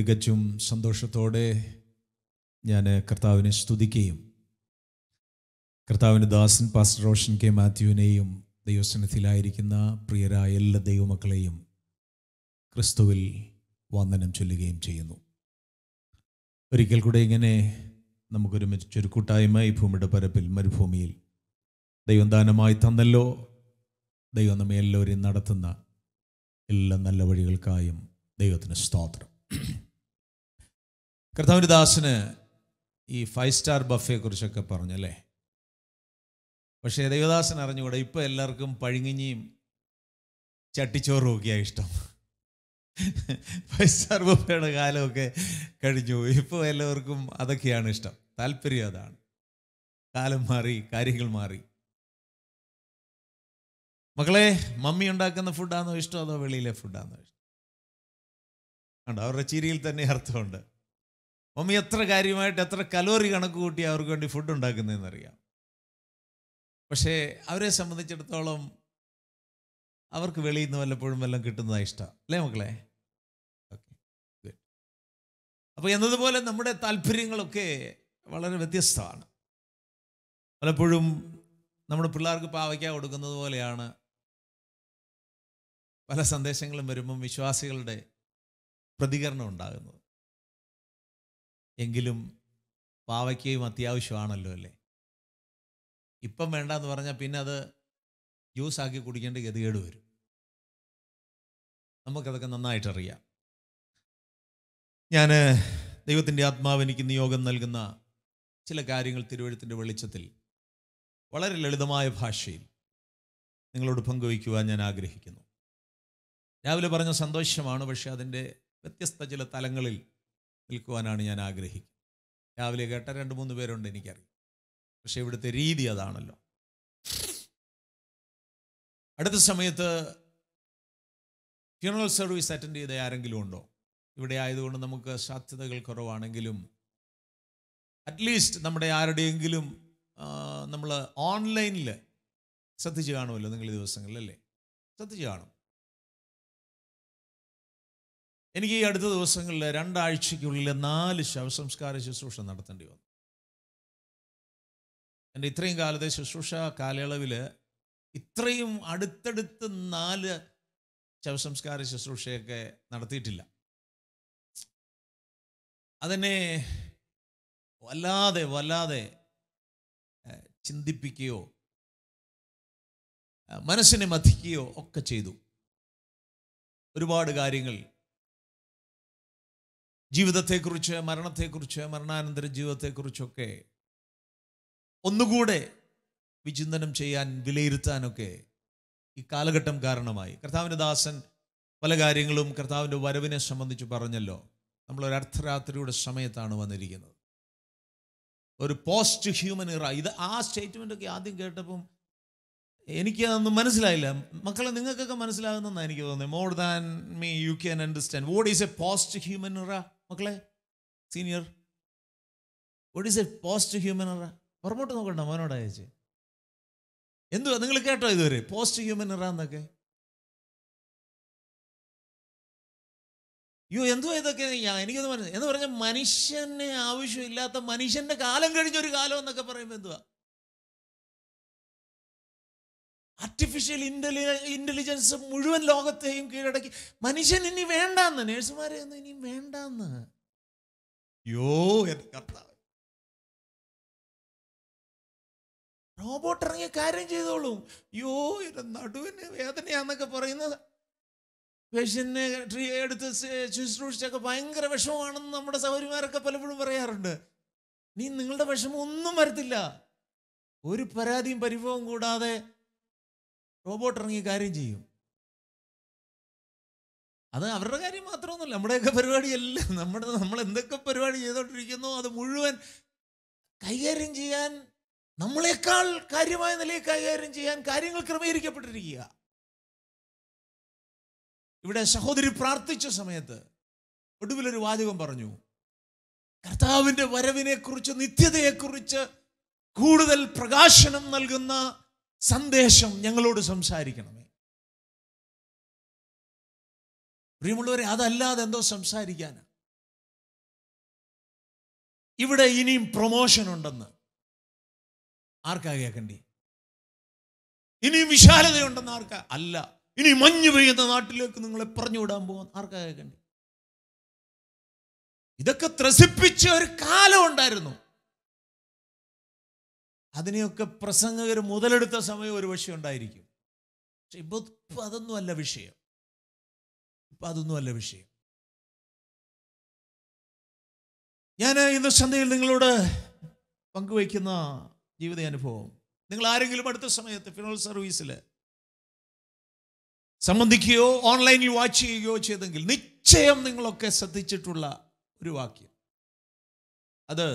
തികച്ചും സന്തോഷത്തോടെ ഞാൻ കർത്താവിനെ സ്തുതിക്കുകയും കർത്താവിൻ്റെ ദാസൻ പാസ്റ്റർ റോഷൻ കെ മാത്യുവിനെയും ദൈവസന്നിധിയിലായിരിക്കുന്ന പ്രിയരായ എല്ലാ ദൈവമക്കളെയും ക്രിസ്തുവിൽ വന്ദനം ചൊല്ലുകയും ചെയ്യുന്നു ഒരിക്കൽ കൂടെ ഇങ്ങനെ നമുക്കൊരുമിച്ചൊരു കൂട്ടായ്മ ഈ ഭൂമിയുടെ പരപ്പിൽ മരുഭൂമിയിൽ ദൈവം ദാനമായി തന്നല്ലോ ദൈവം നമ്മെ എല്ലാവരെയും നടത്തുന്ന എല്ലാ നല്ല വഴികൾക്കായും ദൈവത്തിന് സ്തോത്രം കർത്താവിൻ്റെ ദാസന് ഈ ഫൈവ് സ്റ്റാർ ബഫയെ കുറിച്ചൊക്കെ പറഞ്ഞല്ലേ പക്ഷേ ദൈവദാസൻ അറിഞ്ഞുകൂടെ ഇപ്പം എല്ലാവർക്കും പഴുങ്ങിഞ്ഞിയും ചട്ടിച്ചോറും ഒക്കെയാണ് ഇഷ്ടം ഫൈവ് സ്റ്റാർ ബഫയുടെ കാലമൊക്കെ കഴിഞ്ഞു ഇപ്പോൾ എല്ലാവർക്കും അതൊക്കെയാണ് ഇഷ്ടം താല്പര്യം അതാണ് കാലം മാറി കാര്യങ്ങൾ മാറി മക്കളെ മമ്മി ഉണ്ടാക്കുന്ന ഫുഡാണോ ഇഷ്ടം അതോ വെളിയിലെ ഫുഡാണോ ഇഷ്ടം ഉണ്ട് അവരുടെ ചിരിയിൽ തന്നെ അർത്ഥമുണ്ട് മമ്മി എത്ര കാര്യമായിട്ട് എത്ര കലോറി കണക്ക് കൂട്ടി അവർക്ക് വേണ്ടി ഫുഡ് ഉണ്ടാക്കുന്നതെന്നറിയാം പക്ഷേ അവരെ സംബന്ധിച്ചിടത്തോളം അവർക്ക് വെളിയിൽ നിന്ന് വല്ലപ്പോഴും വല്ലതും കിട്ടുന്നതാണ് ഇഷ്ടം അല്ലേ മക്കളെ ഓക്കെ ഗുഡ് അപ്പോൾ എന്നതുപോലെ നമ്മുടെ താല്പര്യങ്ങളൊക്കെ വളരെ വ്യത്യസ്തമാണ് പലപ്പോഴും നമ്മുടെ പിള്ളേർക്ക് പാവയ്ക്ക കൊടുക്കുന്നത് പോലെയാണ് പല സന്ദേശങ്ങളും വരുമ്പം വിശ്വാസികളുടെ പ്രതികരണം ഉണ്ടാകുന്നത് എങ്കിലും പാവയ്ക്കയും അത്യാവശ്യമാണല്ലോ അല്ലേ ഇപ്പം വേണ്ടെന്ന് പറഞ്ഞാൽ പിന്നെ അത് ജ്യൂസ് ആക്കി കുടിക്കേണ്ട ഗതികേട് വരും നമുക്കതൊക്കെ നന്നായിട്ടറിയാം ഞാൻ ദൈവത്തിൻ്റെ ആത്മാവ് എനിക്ക് നിയോഗം നൽകുന്ന ചില കാര്യങ്ങൾ തിരുവഴുത്തിൻ്റെ വെളിച്ചത്തിൽ വളരെ ലളിതമായ ഭാഷയിൽ നിങ്ങളോട് പങ്കുവയ്ക്കുവാൻ ഞാൻ ആഗ്രഹിക്കുന്നു രാവിലെ പറഞ്ഞ സന്തോഷമാണ് പക്ഷെ അതിൻ്റെ വ്യത്യസ്ത ചില തലങ്ങളിൽ നിൽക്കുവാനാണ് ഞാൻ ആഗ്രഹിക്കുന്നത് രാവിലെ കേട്ട രണ്ട് മൂന്ന് പേരുണ്ട് എനിക്കറിയാം പക്ഷെ ഇവിടുത്തെ രീതി അതാണല്ലോ അടുത്ത സമയത്ത് ഫ്യൂണറൽ സർവീസ് അറ്റൻഡ് ചെയ്ത ആരെങ്കിലും ഉണ്ടോ ഇവിടെ ആയതുകൊണ്ട് നമുക്ക് സാധ്യതകൾ കുറവാണെങ്കിലും അറ്റ്ലീസ്റ്റ് നമ്മുടെ ആരുടെയെങ്കിലും നമ്മൾ ഓൺലൈനിൽ ശ്രദ്ധിച്ച് കാണുമല്ലോ നിങ്ങൾ ഈ ദിവസങ്ങളിൽ അല്ലേ ശ്രദ്ധിച്ച് കാണും എനിക്ക് ഈ അടുത്ത ദിവസങ്ങളിൽ രണ്ടാഴ്ചയ്ക്കുള്ളിൽ നാല് ശവസംസ്കാര ശുശ്രൂഷ നടത്തേണ്ടി വന്നു എൻ്റെ ഇത്രയും കാലത്തെ ശുശ്രൂഷ കാലയളവിൽ ഇത്രയും അടുത്തടുത്ത് നാല് ശവസംസ്കാര ശുശ്രൂഷയൊക്കെ നടത്തിയിട്ടില്ല അതെന്നെ വല്ലാതെ വല്ലാതെ ചിന്തിപ്പിക്കുകയോ മനസ്സിനെ മതിക്കുകയോ ഒക്കെ ചെയ്തു ഒരുപാട് കാര്യങ്ങൾ ജീവിതത്തെക്കുറിച്ച് മരണത്തെക്കുറിച്ച് മരണാനന്തര ജീവിതത്തെക്കുറിച്ചൊക്കെ ഒന്നുകൂടെ വിചിന്തനം ചെയ്യാൻ വിലയിരുത്താനൊക്കെ ഈ കാലഘട്ടം കാരണമായി കർത്താവിൻ്റെ ദാസൻ പല കാര്യങ്ങളും കർത്താവിൻ്റെ വരവിനെ സംബന്ധിച്ച് പറഞ്ഞല്ലോ നമ്മളൊരു അർദ്ധരാത്രിയുടെ സമയത്താണ് വന്നിരിക്കുന്നത് ഒരു പോസ്റ്റ് ഹ്യൂമൻ ഇറ ഇത് ആ സ്റ്റേറ്റ്മെൻ്റ് ഒക്കെ ആദ്യം കേട്ടപ്പം എനിക്ക് അതൊന്നും മനസ്സിലായില്ല മക്കളെ നിങ്ങൾക്കൊക്കെ മനസ്സിലാകുന്നെന്നാണ് എനിക്ക് തോന്നുന്നത് more than me you can understand what is a post human era മക്കളെ senior what is a post human era പുറമോട്ട് നോക്കണ്ട മോനോട് അയച്ച് എന്തുവാ നിങ്ങൾ കേട്ടോ ഇതുവരെ പോസ്റ്റ് ഹ്യൂമൻ ഇറ എന്നൊക്കെ അയ്യോ എന്തുവാ ഇതൊക്കെ ഞാൻ എനിക്കൊന്ന് മനസ്സിലായി എന്ന് പറഞ്ഞാൽ മനുഷ്യനെ ആവശ്യമില്ലാത്ത മനുഷ്യന്റെ കാലം കഴിഞ്ഞൊരു കാലം എന്നൊക്കെ പറയുമ്പോൾ എന്തുവാ ആർട്ടിഫിഷ്യൽ ഇന്റലി ഇന്റലിജൻസ് മുഴുവൻ ലോകത്തെയും കീഴടക്കി മനുഷ്യൻ ഇനി വേണ്ടാന്ന് നേഴ്സുമാരെ ഒന്നും ഇനി വേണ്ടാന്ന് യോ എന്റെ കർത്താവ് റോബോട്ട് ഇറങ്ങിയ കാര്യം ചെയ്തോളും യോ എന്റെ നടുവിന് വേദനയാന്നൊക്കെ പറയുന്നത് പേഷ്യനെ ട്രീ എടുത്ത് ശുശ്രൂഷിച്ചൊക്കെ ഭയങ്കര വിഷമമാണെന്ന് നമ്മുടെ സൗകര്യമാരൊക്കെ പലപ്പോഴും പറയാറുണ്ട് നീ നിങ്ങളുടെ വിഷമം ഒന്നും വരത്തില്ല ഒരു പരാതിയും പരിഭവം കൂടാതെ റോബോട്ട് ഇറങ്ങി കാര്യം ചെയ്യും അത് അവരുടെ കാര്യം മാത്രമൊന്നുമല്ല നമ്മുടെയൊക്കെ പരിപാടിയെല്ലാം നമ്മുടെ നമ്മൾ എന്തൊക്കെ പരിപാടി ചെയ്തുകൊണ്ടിരിക്കുന്നോ അത് മുഴുവൻ കൈകാര്യം ചെയ്യാൻ നമ്മളെക്കാൾ കാര്യമായ നിലയിൽ കൈകാര്യം ചെയ്യാൻ കാര്യങ്ങൾ ക്രമീകരിക്കപ്പെട്ടിരിക്കുക ഇവിടെ സഹോദരി പ്രാർത്ഥിച്ച സമയത്ത് ഒടുവിലൊരു വാചകം പറഞ്ഞു കർത്താവിൻ്റെ വരവിനെക്കുറിച്ച് നിത്യതയെക്കുറിച്ച് കൂടുതൽ പ്രകാശനം നൽകുന്ന സന്ദേശം ഞങ്ങളോട് സംസാരിക്കണമേ പ്രിയമുള്ളവരെ അതല്ലാതെ എന്തോ സംസാരിക്കാനാ ഇവിടെ ഇനിയും പ്രൊമോഷൻ ഉണ്ടെന്ന് ആർക്കാ കേൾക്കണ്ടേ ഇനിയും വിശാലതയുണ്ടെന്ന് ആർക്കാ അല്ല ഇനി മഞ്ഞ് പെയ്യുന്ന നാട്ടിലേക്ക് നിങ്ങളെ പറഞ്ഞു വിടാൻ പോകാൻ ആർക്കാ കേൾക്കണ്ടേ ഇതൊക്കെ ത്രസിപ്പിച്ച ഒരു കാലം ഉണ്ടായിരുന്നു അതിനെയൊക്കെ പ്രസംഗകർ മുതലെടുത്ത സമയം ഒരു പക്ഷേ ഉണ്ടായിരിക്കും പക്ഷെ ഇപ്പൊ ഇപ്പൊ അതൊന്നും അല്ല വിഷയം ഇപ്പൊ അതൊന്നും അല്ല വിഷയം ഞാൻ ഇന്ന് സന്ധ്യയിൽ നിങ്ങളോട് പങ്കുവയ്ക്കുന്ന ജീവിത അനുഭവം നിങ്ങൾ ആരെങ്കിലും അടുത്ത സമയത്ത് ഫിനൽ സർവീസിൽ സംബന്ധിക്കുകയോ ഓൺലൈനിൽ വാച്ച് ചെയ്യുകയോ ചെയ്തെങ്കിൽ നിശ്ചയം നിങ്ങളൊക്കെ ശ്രദ്ധിച്ചിട്ടുള്ള ഒരു വാക്യം അത്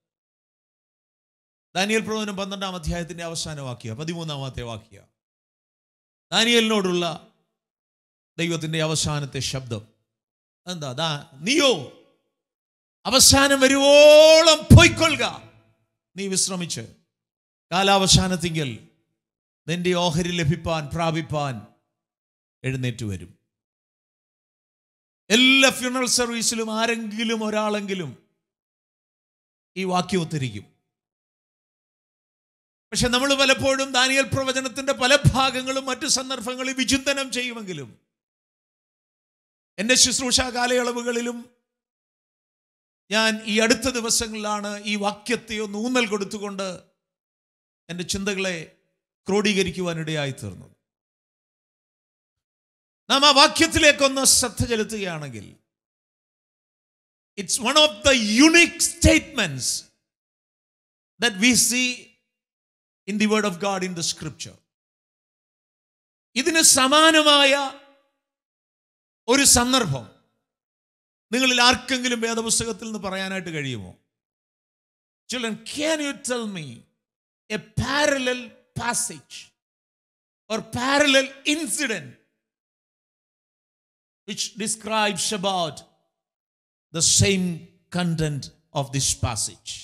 ദാനിയൽ പ്രവചനം പന്ത്രണ്ടാം അധ്യായത്തിന്റെ അവസാന വാക്യ പതിമൂന്നാമത്തെ വാക്യ ദാനിയലിനോടുള്ള ദൈവത്തിന്റെ അവസാനത്തെ ശബ്ദം എന്താ ദാ നീയോ അവസാനം വരുവോളം പൊയ്ക്കൊള്ളുക നീ വിശ്രമിച്ച് കാലാവസാനത്തിങ്കൽ നിന്റെ ഓഹരി ലഭിപ്പാൻ പ്രാപിപ്പാൻ എഴുന്നേറ്റ് വരും എല്ലാ ഫ്യൂണറൽ സർവീസിലും ആരെങ്കിലും ഒരാളെങ്കിലും ഈ വാക്യം ഉദ്ധരിക്കും പക്ഷെ നമ്മൾ പലപ്പോഴും ദാനിയൽ പ്രവചനത്തിന്റെ പല ഭാഗങ്ങളും മറ്റു സന്ദർഭങ്ങളിൽ വിചിന്തനം ചെയ്യുമെങ്കിലും എൻ്റെ ശുശ്രൂഷ കാലയളവുകളിലും ഞാൻ ഈ അടുത്ത ദിവസങ്ങളിലാണ് ഈ വാക്യത്തെ ഒന്ന് ഊന്നൽ കൊടുത്തുകൊണ്ട് എൻ്റെ ചിന്തകളെ ക്രോഡീകരിക്കുവാനിടയായി തീർന്നത് നാം ആ വാക്യത്തിലേക്കൊന്ന് ശ്രദ്ധ ചെലുത്തുകയാണെങ്കിൽ it's one of the unique statements that we see in the word of God in the scripture ഇതിന് സമാനമായ ഒരു സന്ദർഭം നിങ്ങളിൽ ആർക്കെങ്കിലും വേദപുസ്തകത്തിൽ നിന്ന് പറയാനായിട്ട് കഴിയുമോ children can you tell me a parallel passage or parallel incident which describes about the same content of this passage.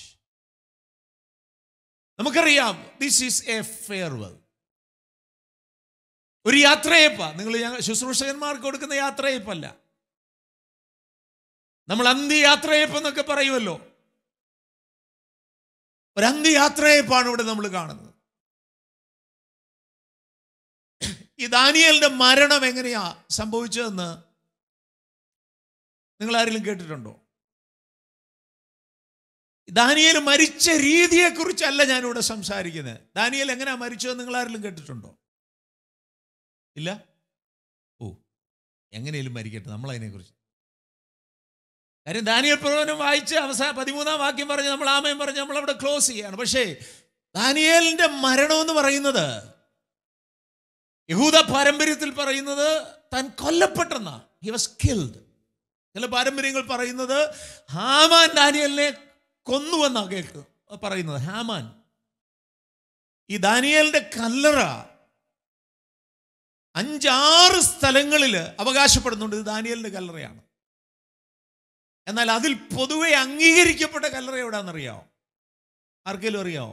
നമുക്കറിയാം ദിസ് ഈസ് എ ഫെയർവെൽ ഒരു യാത്രയപ്പ നിങ്ങൾ ഞങ്ങൾ ശുശ്രൂഷകന്മാർക്ക് കൊടുക്കുന്ന യാത്രയപ്പല്ല നമ്മൾ അന്ത്യയാത്രയപ്പ് എന്നൊക്കെ പറയുമല്ലോ ഒരു അന്ത്യയാത്രയപ്പാണ് ഇവിടെ നമ്മൾ കാണുന്നത് ഈ ദാനിയലിന്റെ മരണം എങ്ങനെയാ സംഭവിച്ചതെന്ന് നിങ്ങൾ ആരെങ്കിലും കേട്ടിട്ടുണ്ടോ ദാനിയൽ മരിച്ച രീതിയെക്കുറിച്ചല്ല ഞാനിവിടെ സംസാരിക്കുന്നത് ദാനിയൽ എങ്ങനെയാ മരിച്ചതെന്ന് നിങ്ങൾ ആരെങ്കിലും കേട്ടിട്ടുണ്ടോ ഇല്ല ഓ എങ്ങനെയും മരിക്കട്ടെ നമ്മൾ അതിനെക്കുറിച്ച് കാര്യം ദാനിയൽ പ്രവചനം വായിച്ച് അവസാന പതിമൂന്നാം വാക്യം പറഞ്ഞ് നമ്മൾ ആമയം പറഞ്ഞ് നമ്മൾ അവിടെ ക്ലോസ് ചെയ്യാണ് പക്ഷേ ദാനിയേലിന്റെ മരണം എന്ന് പറയുന്നത് യഹൂദ പാരമ്പര്യത്തിൽ പറയുന്നത് താൻ കൊല്ലപ്പെട്ടെന്ന ഹി വാസ് കിൽഡ് ചില പാരമ്പര്യങ്ങൾ പറയുന്നത് ഹാമാൻ ദാനിയലിനെ കൊന്നുവെന്നാണ് കേൾക്കുക പറയുന്നത് ഹാമാൻ ഈ ദാനിയലിന്റെ കല്ലറ അഞ്ചാറ് സ്ഥലങ്ങളിൽ അവകാശപ്പെടുന്നുണ്ട് ഇത് ദാനിയലിന്റെ കല്ലറയാണ് എന്നാൽ അതിൽ പൊതുവെ അംഗീകരിക്കപ്പെട്ട കല്ലറ എവിടാന്നറിയാമോ ആർക്കെങ്കിലും അറിയാമോ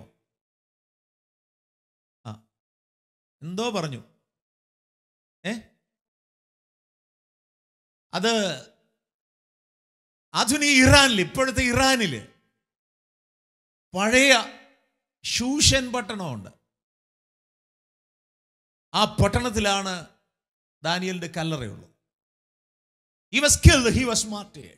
ആ എന്തോ പറഞ്ഞു ഏ അത് ആധുനിക ഇറാനിൽ ഇപ്പോഴത്തെ ഇറാനിൽ പഴയ ഷൂഷൻ പട്ടണമുണ്ട് ആ പട്ടണത്തിലാണ് ദാനിയലിന്റെ കല്ലറയുള്ളത് he was killed he was martyred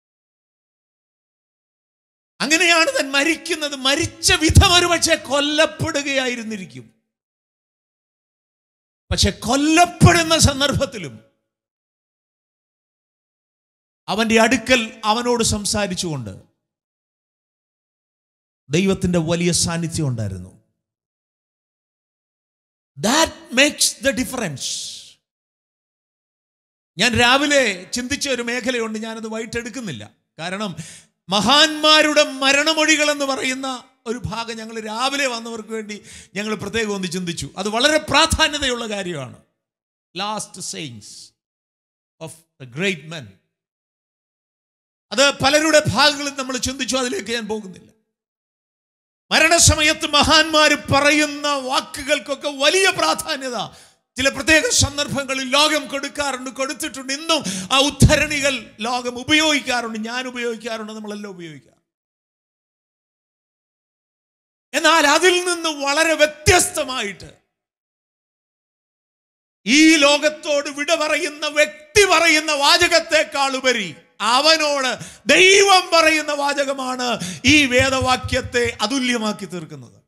അങ്ങനെയാണ് താൻ മരിക്കുന്നത് മരിച്ച വിധം ഒരു പക്ഷേ കൊല്ലപ്പെടുകയായിരുന്നിരിക്കും പക്ഷെ കൊല്ലപ്പെടുന്ന സന്ദർഭത്തിലും അവന്റെ അടുക്കൽ അവനോട് സംസാരിച്ചുകൊണ്ട് ദൈവത്തിന്റെ വലിയ സാന്നിധ്യം ഉണ്ടായിരുന്നു ദാറ്റ് മേക്സ് ദ ഡിഫറൻസ് ഞാൻ രാവിലെ ചിന്തിച്ച ഒരു മേഖലയുണ്ട് ഞാനത് വൈകിട്ട് എടുക്കുന്നില്ല കാരണം മഹാന്മാരുടെ മരണമൊഴികൾ എന്ന് പറയുന്ന ഒരു ഭാഗം ഞങ്ങൾ രാവിലെ വന്നവർക്ക് വേണ്ടി ഞങ്ങൾ പ്രത്യേകം ഒന്ന് ചിന്തിച്ചു അത് വളരെ പ്രാധാന്യതയുള്ള കാര്യമാണ് last sayings of the great men അത് പലരുടെ ഭാഗങ്ങളിൽ നമ്മൾ ചിന്തിച്ചു അതിലേക്ക് ഞാൻ പോകുന്നില്ല മരണസമയത്ത് മഹാന്മാർ പറയുന്ന വാക്കുകൾക്കൊക്കെ വലിയ പ്രാധാന്യത ചില പ്രത്യേക സന്ദർഭങ്ങളിൽ ലോകം കൊടുക്കാറുണ്ട് കൊടുത്തിട്ടുണ്ട് ഇന്നും ആ ഉദ്ധരണികൾ ലോകം ഉപയോഗിക്കാറുണ്ട് ഞാൻ ഉപയോഗിക്കാറുണ്ട് നമ്മളെല്ലാം ഉപയോഗിക്കാം എന്നാൽ അതിൽ നിന്ന് വളരെ വ്യത്യസ്തമായിട്ട് ഈ ലോകത്തോട് വിട പറയുന്ന വ്യക്തി പറയുന്ന വാചകത്തെക്കാൾ ഉപരി അവനോട് ദൈവം പറയുന്ന വാചകമാണ് ഈ വേദവാക്യത്തെ അതുല്യമാക്കി തീർക്കുന്നത്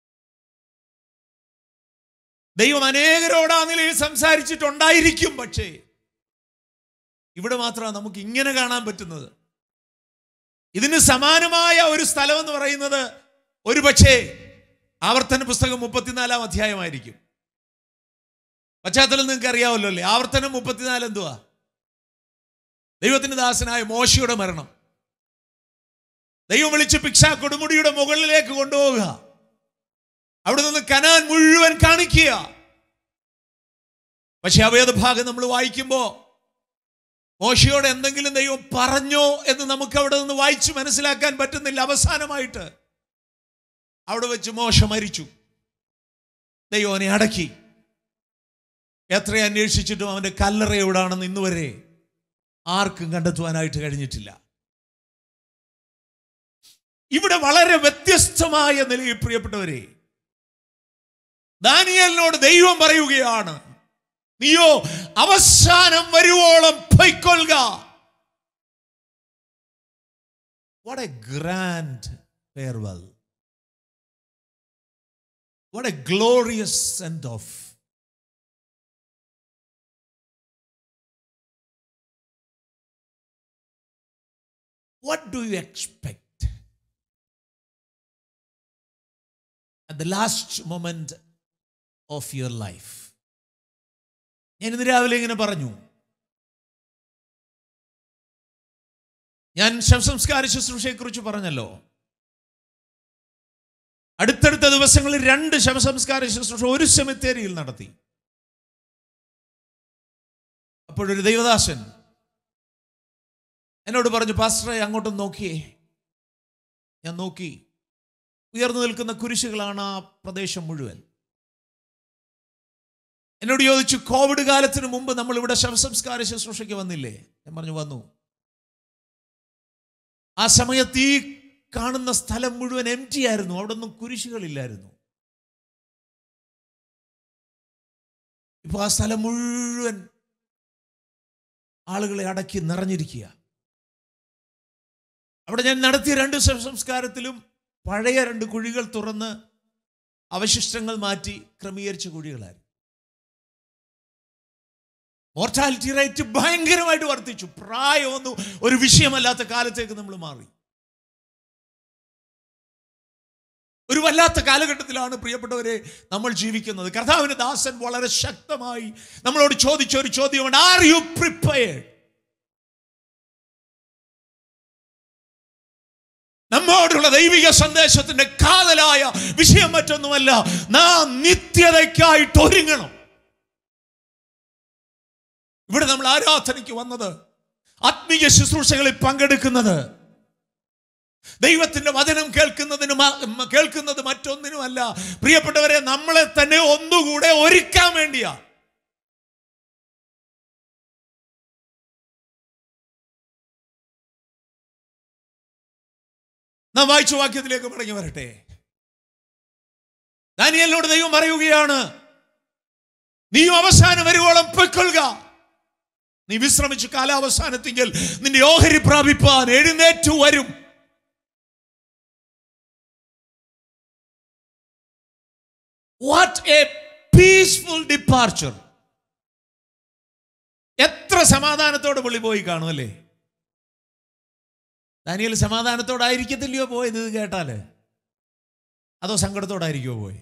ദൈവം അനേകരോട് ആ നിലയിൽ സംസാരിച്ചിട്ടുണ്ടായിരിക്കും പക്ഷേ ഇവിടെ മാത്രമാണ് നമുക്ക് ഇങ്ങനെ കാണാൻ പറ്റുന്നത് ഇതിന് സമാനമായ ഒരു സ്ഥലം എന്ന് പറയുന്നത് ഒരു പക്ഷേ ആവർത്തന പുസ്തകം മുപ്പത്തിനാലാം അധ്യായമായിരിക്കും പശ്ചാത്തലം നിങ്ങൾക്ക് അറിയാമല്ലോ അല്ലേ ആവർത്തനം മുപ്പത്തിനാല് എന്തുവാ ദൈവത്തിന്റെ ദാസനായ മോശയുടെ മരണം ദൈവം വിളിച്ച് പിക്ഷ കൊടുമുടിയുടെ മുകളിലേക്ക് കൊണ്ടുപോവുക അവിടെ നിന്ന് കനാൻ മുഴുവൻ കാണിക്കുക പക്ഷെ ആ വേദഭാഗം നമ്മൾ വായിക്കുമ്പോൾ മോശയോട് എന്തെങ്കിലും ദൈവം പറഞ്ഞോ എന്ന് നമുക്ക് അവിടെ നിന്ന് വായിച്ച് മനസ്സിലാക്കാൻ പറ്റുന്നില്ല അവസാനമായിട്ട് അവിടെ വെച്ച് മോശ മരിച്ചു ദൈവം അവനെ അടക്കി എത്ര അന്വേഷിച്ചിട്ടും അവന്റെ കല്ലറ എവിടാണെന്ന് ഇന്ന് വരെ ആർക്കും കണ്ടെത്തുവാനായിട്ട് കഴിഞ്ഞിട്ടില്ല ഇവിടെ വളരെ വ്യത്യസ്തമായ നിലയിൽ പ്രിയപ്പെട്ടവരെ ദാനിയലിനോട് ദൈവം പറയുകയാണ് നീയോ അവസാനം വരുവോളം പൊയ്ക്കൊള്ളുക what a grand farewell what a glorious send off What do you expect at the last moment of your life? ഞാൻ ഇന്ന് രാവിലെ ഇങ്ങനെ പറഞ്ഞു ഞാൻ ശവസംസ്കാര ശുശ്രൂഷയെക്കുറിച്ച് പറഞ്ഞല്ലോ അടുത്തടുത്ത ദിവസങ്ങളിൽ രണ്ട് ശവസംസ്കാര ശുശ്രൂഷ ഒരു സെമിത്തേരിയിൽ നടത്തി അപ്പോഴൊരു ദൈവദാസൻ എന്നോട് പറഞ്ഞു പാസ്റ്ററെ അങ്ങോട്ടും നോക്കിയേ ഞാൻ നോക്കി ഉയർന്നു നിൽക്കുന്ന കുരിശുകളാണ് ആ പ്രദേശം മുഴുവൻ എന്നോട് ചോദിച്ചു കോവിഡ് കാലത്തിന് മുമ്പ് നമ്മൾ ഇവിടെ ശവസംസ്കാര ശുശ്രൂഷയ്ക്ക് വന്നില്ലേ ഞാൻ പറഞ്ഞു വന്നു ആ സമയത്ത് ഈ കാണുന്ന സ്ഥലം മുഴുവൻ എം ടി ആയിരുന്നു അവിടെ ഒന്നും കുരിശുകളില്ലായിരുന്നു ഇപ്പൊ ആ സ്ഥലം മുഴുവൻ ആളുകളെ അടക്കി നിറഞ്ഞിരിക്കുക അവിടെ ഞാൻ നടത്തിയ രണ്ട് സംസ്കാരത്തിലും പഴയ രണ്ട് കുഴികൾ തുറന്ന് അവശിഷ്ടങ്ങൾ മാറ്റി ക്രമീകരിച്ച കുഴികളായിരുന്നു മോർട്ടാലിറ്റി റേറ്റ് ഭയങ്കരമായിട്ട് വർദ്ധിച്ചു പ്രായമൊന്നും ഒരു വിഷയമല്ലാത്ത കാലത്തേക്ക് നമ്മൾ മാറി ഒരു വല്ലാത്ത കാലഘട്ടത്തിലാണ് പ്രിയപ്പെട്ടവരെ നമ്മൾ ജീവിക്കുന്നത് കർത്താവിന് ദാസൻ വളരെ ശക്തമായി നമ്മളോട് ചോദിച്ച ഒരു ചോദ്യമുണ്ട് ആർ യു പ്രിപ്പയർഡ് നമ്മോടുള്ള ദൈവിക സന്ദേശത്തിന്റെ കാതലായ വിഷയം മറ്റൊന്നുമല്ല നാം നിത്യതയ്ക്കായിട്ട് ഒരുങ്ങണം ഇവിടെ നമ്മൾ ആരാധനയ്ക്ക് വന്നത് ആത്മീയ ശുശ്രൂഷകളിൽ പങ്കെടുക്കുന്നത് ദൈവത്തിന്റെ വചനം കേൾക്കുന്നതിന് മ- കേൾക്കുന്നത് മറ്റൊന്നിനുമല്ല പ്രിയപ്പെട്ടവരെ നമ്മളെ തന്നെ ഒന്നുകൂടെ ഒരുക്കാൻ വേണ്ടിയാ നാം വായിച്ച വാക്യത്തിലേക്ക് മടങ്ങി വരട്ടെ ദാനിയലിനോട് ദൈവം പറയുകയാണ് നീയും അവസാനം വരുവോളം പൊയ്ക്കൊള്ളുക നീ വിശ്രമിച്ച് കാലാവസാനത്തെങ്കിൽ നിന്റെ ഓഹരി പ്രാപിപ്പാൻ എഴുന്നേറ്റു വരും വാട്ട് എ പീസ്ഫുൾ ഡിപ്പാർച്ചർ എത്ര സമാധാനത്തോടെ പുള്ളി പോയി കാണുമല്ലേ ദാനിയൽ സമാധാനത്തോടായിരിക്കത്തില്ലയോ പോയത് ഇത് കേട്ടാല് അതോ സങ്കടത്തോടായിരിക്കുമോ പോയി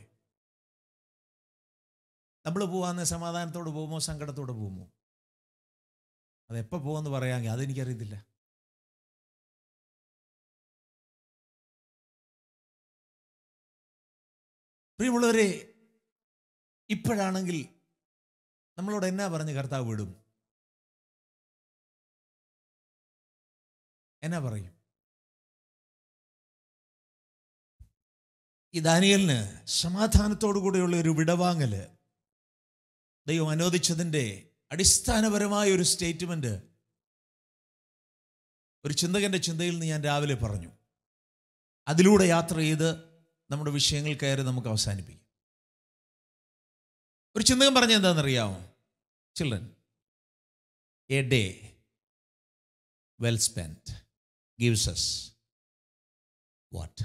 നമ്മൾ പോവാന്ന് സമാധാനത്തോട് പോകുമോ സങ്കടത്തോടെ പോകുമോ അതെപ്പോ പോകുമെന്ന് പറയാമെങ്കിൽ അതെനിക്കറിയത്തില്ല പ്രിയമുള്ളവരെ ഇപ്പോഴാണെങ്കിൽ നമ്മളോട് എന്നാ പറഞ്ഞ് കർത്താവ് വിടും എന്നാ പറയും ഈ ദാനിയലിന് സമാധാനത്തോടു കൂടെയുള്ള ഒരു വിടവാങ്ങല് ദൈവം അനുവദിച്ചതിൻ്റെ അടിസ്ഥാനപരമായ ഒരു സ്റ്റേറ്റ്മെന്റ് ഒരു ചിന്തകന്റെ ചിന്തയിൽ നിന്ന് ഞാൻ രാവിലെ പറഞ്ഞു അതിലൂടെ യാത്ര ചെയ്ത് നമ്മുടെ വിഷയങ്ങൾ കയറി നമുക്ക് അവസാനിപ്പിക്കാം ഒരു ചിന്തകം പറഞ്ഞ എന്താണെന്നറിയാമോ children a day well spend gives us what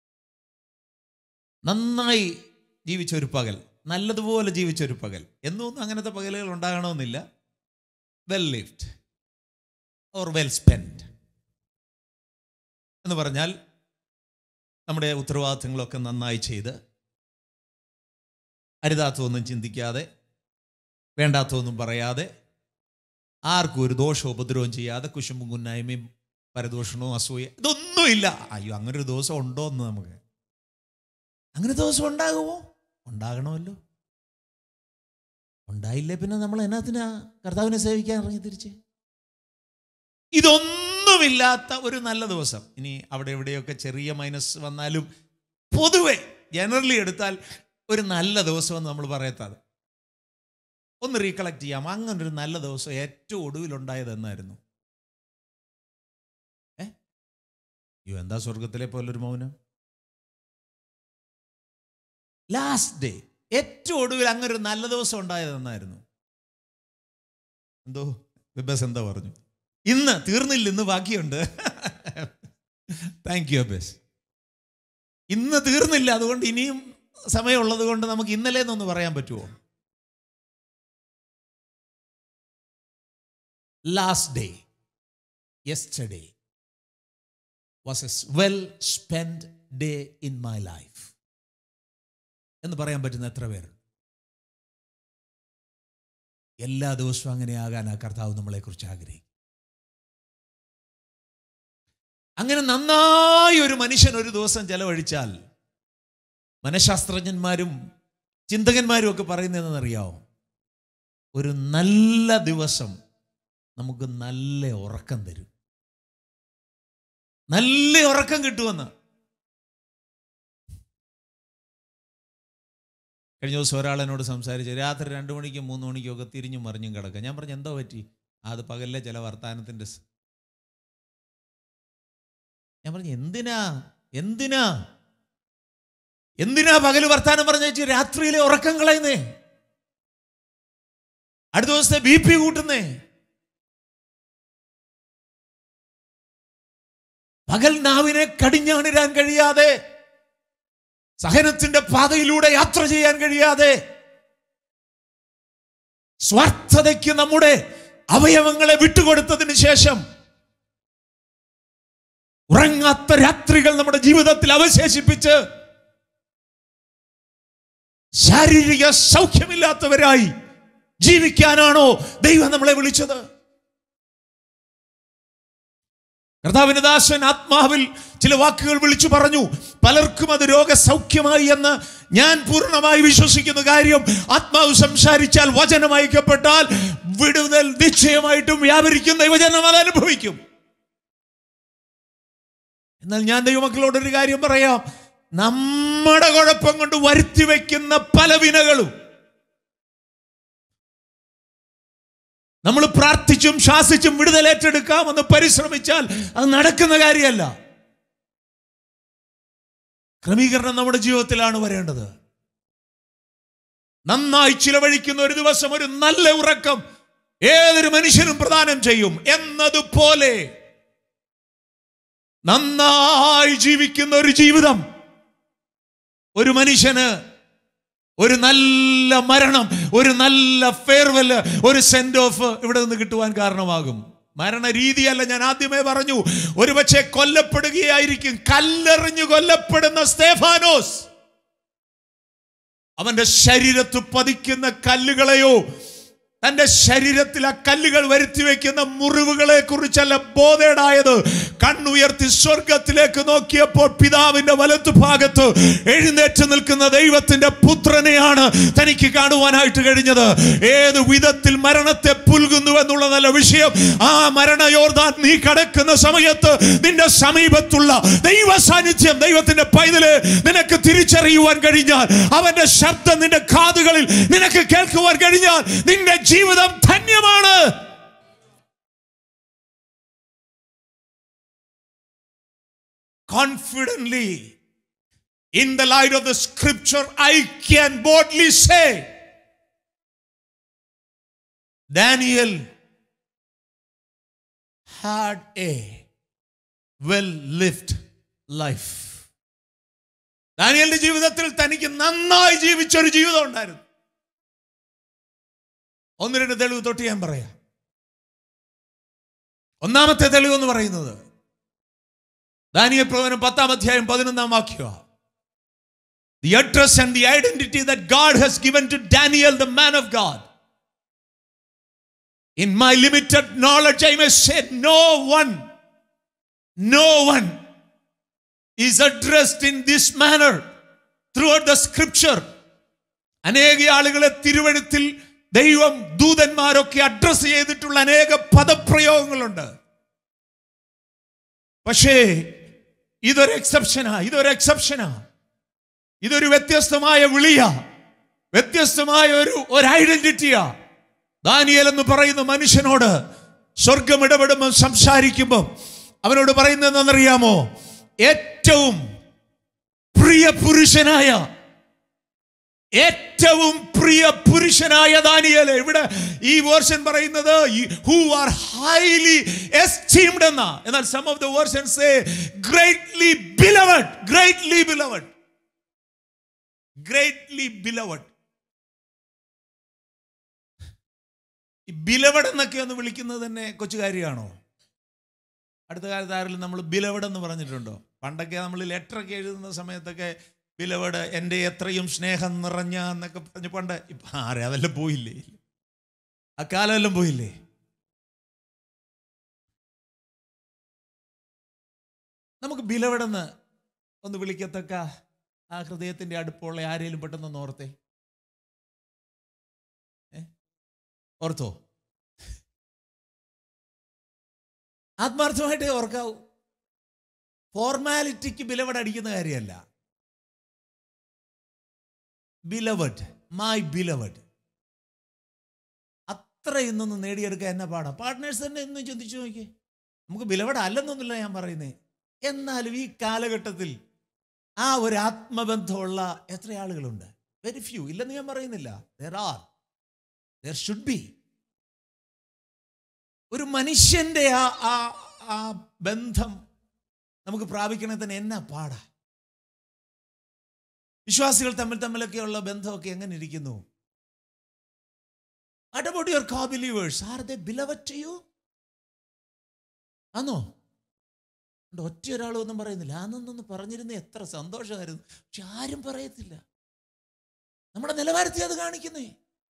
നന്നായി ജീവിച്ച ഒരു പകൽ നല്ലതുപോലെ ജീവിച്ച ഒരു പകൽ എന്നൊന്നും അങ്ങനത്തെ പകലുകൾ ഉണ്ടാകണമെന്നില്ല well lift or well spend എന്ന് പറഞ്ഞാൽ നമ്മുടെ ഉത്തരവാദിത്തങ്ങളൊക്കെ നന്നായി ചെയ്ത് അരുതാത്തതൊന്നും ചിന്തിക്കാതെ വേണ്ടാത്തതൊന്നും പറയാതെ ആർക്കും ഒരു ദോഷവും ഉപദ്രവവും ചെയ്യാതെ കുശുമ്പും കുന്നായ്മയും പരദോഷണവും അസൂയ ഇതൊന്നുമില്ല അയ്യോ അങ്ങനെ ഒരു ദിവസം ഉണ്ടോ എന്ന് നമുക്ക് അങ്ങനെ ദിവസം ഉണ്ടാകുമോ ഉണ്ടാകണമല്ലോ ഉണ്ടായില്ലേ പിന്നെ നമ്മൾ എന്നാത്തിനാ കർത്താവിനെ സേവിക്കാൻ ഇറങ്ങി തിരിച്ച് ഇതൊന്നുമില്ലാത്ത ഒരു നല്ല ദിവസം ഇനി അവിടെ എവിടെയൊക്കെ ചെറിയ മൈനസ് വന്നാലും പൊതുവെ ജനറലി എടുത്താൽ ഒരു നല്ല ദിവസം എന്ന് നമ്മൾ പറയത്താത് ഒന്ന് റീകളക്ട് ചെയ്യാം അങ്ങനെ ഒരു നല്ല ദിവസം ഏറ്റവും ഒടുവിലുണ്ടായത് എന്നായിരുന്നു ഏ അയ്യോ എന്താ സ്വർഗത്തിലെ പോലൊരു മൗനം ലാസ്റ്റ് ഡേ ഏറ്റവും ഒടുവിൽ അങ്ങനെ ഒരു നല്ല ദിവസം ഉണ്ടായത് എന്നായിരുന്നു എന്തോ ബിബസ് എന്താ പറഞ്ഞു ഇന്ന് തീർന്നില്ല ഇന്ന് ബാക്കിയുണ്ട് താങ്ക് യു അബേസ് ഇന്ന് തീർന്നില്ല അതുകൊണ്ട് ഇനിയും സമയമുള്ളത് കൊണ്ട് നമുക്ക് ഇന്നലെ എന്നൊന്ന് പറയാൻ പറ്റുമോ last day yesterday was a well spend day in my life എന്ന് പറയാൻ പറ്റുന്ന എത്ര പേർ എല്ലാ ദിവസവും അങ്ങനെ ആകാൻ ആ കർത്താവ് നമ്മളെക്കുറിച്ച് ആഗ്രഹിക്കും അങ്ങനെ നന്നായി ഒരു മനുഷ്യൻ ഒരു ദിവസം ചെലവഴിച്ചാൽ മനഃശാസ്ത്രജ്ഞന്മാരും ചിന്തകന്മാരും ഒക്കെ പറയുന്നതെന്നറിയാമോ ഒരു നല്ല ദിവസം നമുക്ക് നല്ല ഉറക്കം തരും നല്ല ഉറക്കം കിട്ടുമെന്ന് കഴിഞ്ഞ ദിവസം ഒരാളെന്നോട് സംസാരിച്ച് രാത്രി രണ്ട് മണിക്കും മൂന്ന് മണിക്കും ഒക്കെ തിരിഞ്ഞും മറിഞ്ഞും കിടക്കുക ഞാൻ പറഞ്ഞു എന്തോ പറ്റി അത് പകലിലെ ചില വർത്താനത്തിൻ്റെ സ്- ഞാൻ പറഞ്ഞു എന്തിനാ എന്തിനാ എന്തിനാ പകല് വർത്താനം പറഞ്ഞ വെച്ച് രാത്രിയിലെ ഉറക്കം കളയുന്നേ അടുത്ത ദിവസത്തെ ബി പി കൂട്ടുന്നേ പകൽ നാവിനെ കടിഞ്ഞാണിരാൻ കഴിയാതെ സഹനത്തിന്റെ പാതയിലൂടെ യാത്ര ചെയ്യാൻ കഴിയാതെ സ്വാർത്ഥതയ്ക്ക് നമ്മുടെ അവയവങ്ങളെ വിട്ടുകൊടുത്തതിന് ശേഷം ഉറങ്ങാത്ത രാത്രികൾ നമ്മുടെ ജീവിതത്തിൽ അവശേഷിപ്പിച്ച് ശാരീരിക സൗഖ്യമില്ലാത്തവരായി ജീവിക്കാനാണോ ദൈവം നമ്മളെ വിളിച്ചത് കർത്താവിന്റെ ദാസൻ ആത്മാവിൽ ചില വാക്കുകൾ വിളിച്ചു പറഞ്ഞു പലർക്കും അത് രോഗസൗഖ്യമായി എന്ന് ഞാൻ പൂർണ്ണമായി വിശ്വസിക്കുന്ന കാര്യം ആത്മാവ് സംസാരിച്ചാൽ വചനം അയക്കപ്പെട്ടാൽ വിടുതൽ നിശ്ചയമായിട്ടും വ്യാപരിക്കുന്ന വചനം അത് അനുഭവിക്കും എന്നാൽ ഞാൻ ദൈവമക്കളോട് ഒരു കാര്യം പറയാം നമ്മുടെ കുഴപ്പം കൊണ്ട് വരുത്തി വയ്ക്കുന്ന പല വിനകളും നമ്മൾ പ്രാർത്ഥിച്ചും ശാസിച്ചും വിടുതലേറ്റെടുക്കാമെന്ന് പരിശ്രമിച്ചാൽ അത് നടക്കുന്ന കാര്യമല്ല ക്രമീകരണം നമ്മുടെ ജീവിതത്തിലാണ് വരേണ്ടത് നന്നായി ചിലവഴിക്കുന്ന ഒരു ദിവസം ഒരു നല്ല ഉറക്കം ഏതൊരു മനുഷ്യനും പ്രദാനം ചെയ്യും എന്നതുപോലെ നന്നായി ജീവിക്കുന്ന ഒരു ജീവിതം ഒരു മനുഷ്യന് ഒരു നല്ല മരണം ഒരു നല്ല ഫെയർവെല് ഒരു സെൻഡ് ഓഫ് ഇവിടെ നിന്ന് കിട്ടുവാൻ കാരണമാകും മരണ രീതിയല്ല ഞാൻ ആദ്യമേ പറഞ്ഞു ഒരുപക്ഷെ കൊല്ലപ്പെടുകയായിരിക്കും കല്ലെറിഞ്ഞു കൊല്ലപ്പെടുന്ന സ്തേഫാനോസ് അവന്റെ ശരീരത്ത് പതിക്കുന്ന കല്ലുകളെയോ തന്റെ ശരീരത്തിൽ ആ കല്ലുകൾ വരുത്തി വെക്കുന്ന മുറിവുകളെ കുറിച്ചല്ല ബോധേടായത് കണ്ണുയർത്തി സ്വർഗത്തിലേക്ക് നോക്കിയപ്പോൾ പിതാവിന്റെ വലത്തു ഭാഗത്ത് എഴുന്നേറ്റ് നിൽക്കുന്ന ദൈവത്തിന്റെ പുത്രനെയാണ് തനിക്ക് കാണുവാനായിട്ട് കഴിഞ്ഞത് ഏത് വിധത്തിൽ മരണത്തെ പുൽകുന്നു എന്നുള്ളതല്ല വിഷയം ആ മരണയോർദാൻ നീ കടക്കുന്ന സമയത്ത് നിന്റെ സമീപത്തുള്ള ദൈവ സാന്നിധ്യം ദൈവത്തിന്റെ പൈതല് നിനക്ക് തിരിച്ചറിയുവാൻ കഴിഞ്ഞാൽ അവന്റെ ശബ്ദം നിന്റെ കാതുകളിൽ നിനക്ക് കേൾക്കുവാൻ കഴിഞ്ഞാൽ നിന്റെ ജീവിതം ധന്യമാണ് confidently In the light of the scripture, I can boldly say, Daniel had a well lived life. ദാനിയലിന്റെ ജീവിതത്തിൽ തനിക്ക് നന്നായി ജീവിച്ച ഒരു ജീവിതം ഉണ്ടായിരുന്നു ഒന്ന് രണ്ട് തെളിവ് തൊട്ട് ഞാൻ പറയാം ഒന്നാമത്തെ തെളിവ് എന്ന് പറയുന്നത് ദാനിയൽ പ്രവചനം പത്താം അധ്യായം പതിനൊന്നാം വാക്യ The address and the identity that God has given to Daniel, the man of God. In my limited knowledge, I may say, no one, no one is addressed in this manner throughout the scripture. അനേക ആളുകളെ തിരുവഴുത്തിൽ ദൈവം ദൂതന്മാരൊക്കെ address ചെയ്തിട്ടുള്ള അനേക പദപ്രയോഗങ്ങളുണ്ട് പക്ഷേ ഇതൊരു എക്സെപ്ഷനാ ഇതൊരു എക്സെപ്ഷനാ ഇതൊരു വ്യത്യസ്തമായ വിളിയാ വ്യത്യസ്തമായ ഒരു ഒരു ഐഡന്റിറ്റിയാ ദാനിയേൽ എന്ന് പറയുന്ന മനുഷ്യനോട് സ്വർഗം ഇടപെടുമ്പോൾ സംസാരിക്കുമ്പോൾ അവനോട് പറയുന്നത് എന്താണെന്നറിയാമോ ഏറ്റവും പ്രിയ പുരുഷനായ ഏറ്റവും പ്രിയ പുരുഷനായ ദാനിയേല് ഇവിടെ ഈ വേർഷൻ പറയുന്നത് ഹു ആർ ഹൈലി എസ്റ്റീംഡ് എന്ന എന്നാൽ some of the versions greatly beloved greatly beloved greatly beloved ഈ ബിലവഡ് എന്നൊക്കെ ഒന്ന് വിളിക്കുന്നത് തന്നെ കൊച്ചു കാര്യമാണോ അടുത്ത കാലത്ത് ആരെങ്കിലും നമ്മൾ ബിലവഡ് എന്ന് പറഞ്ഞിട്ടുണ്ടോ പണ്ടൊക്കെ നമ്മൾ ലെറ്ററൊക്കെ എഴുതുന്ന സമയത്തൊക്കെ ബിലവഡ് എൻ്റെ എത്രയും സ്നേഹം നിറഞ്ഞ എന്നൊക്കെ പറഞ്ഞ് പണ്ട് ഇപ്പം ആരെ അതെല്ലാം പോയില്ലേ ആ കാലമെല്ലാം പോയില്ലേ നമുക്ക് ബിലവടെന്ന് ഒന്ന് വിളിക്കത്തക്ക ആ ഹൃദയത്തിന്റെ അടുപ്പുള്ള ആരെങ്കിലും പെട്ടെന്ന് ഓർത്തേ ഏ? ഓർത്തോ ആത്മാർത്ഥമായിട്ടേ ഓർക്കാവൂ ഫോർമാലിറ്റിക്ക് ബിലവഡ് അടിക്കുന്ന കാര്യമല്ല ബിലവഡ് മൈ ബിലവഡ് അത്ര ഇന്നൊന്ന് നേടിയെടുക്കാൻ എന്നെ പാടാ പാർട്ട്നേഴ്സ് തന്നെ ഇന്ന് ചിന്തിച്ചു നോക്കിയേ നമുക്ക് ബിലവഡ് അല്ലെന്നൊന്നുമില്ല ഞാൻ പറയുന്നേ എന്നാലും ഈ കാലഘട്ടത്തിൽ ആ ഒരു ആത്മബന്ധമുള്ള എത്ര ആളുകളുണ്ട് വെരി ഫ്യൂ ഇല്ലെന്ന് ഞാൻ പറയുന്നില്ല there are there should be ഒരു മനുഷ്യന്റെ ആ ആ ആ ബന്ധം നമുക്ക് പ്രാപിക്കണേ തന്നെ എന്നാ പാടാ വിശ്വാസികൾ തമ്മിൽ തമ്മിലൊക്കെയുള്ള ബന്ധമൊക്കെ എങ്ങനെ ഇരിക്കുന്നു What about your co-believers? Are they beloved to you? ആന്നോ ഉണ്ട് ഒറ്റ ഒരാളും ഒന്നും പറയുന്നില്ല ആന്നൊന്നൊന്ന് പറഞ്ഞിരുന്ന എത്ര സന്തോഷമായിരുന്നു പക്ഷെ ആരും പറയത്തില്ല നമ്മുടെ നിലവാരത്തെ അത് കാണിക്കുന്നേ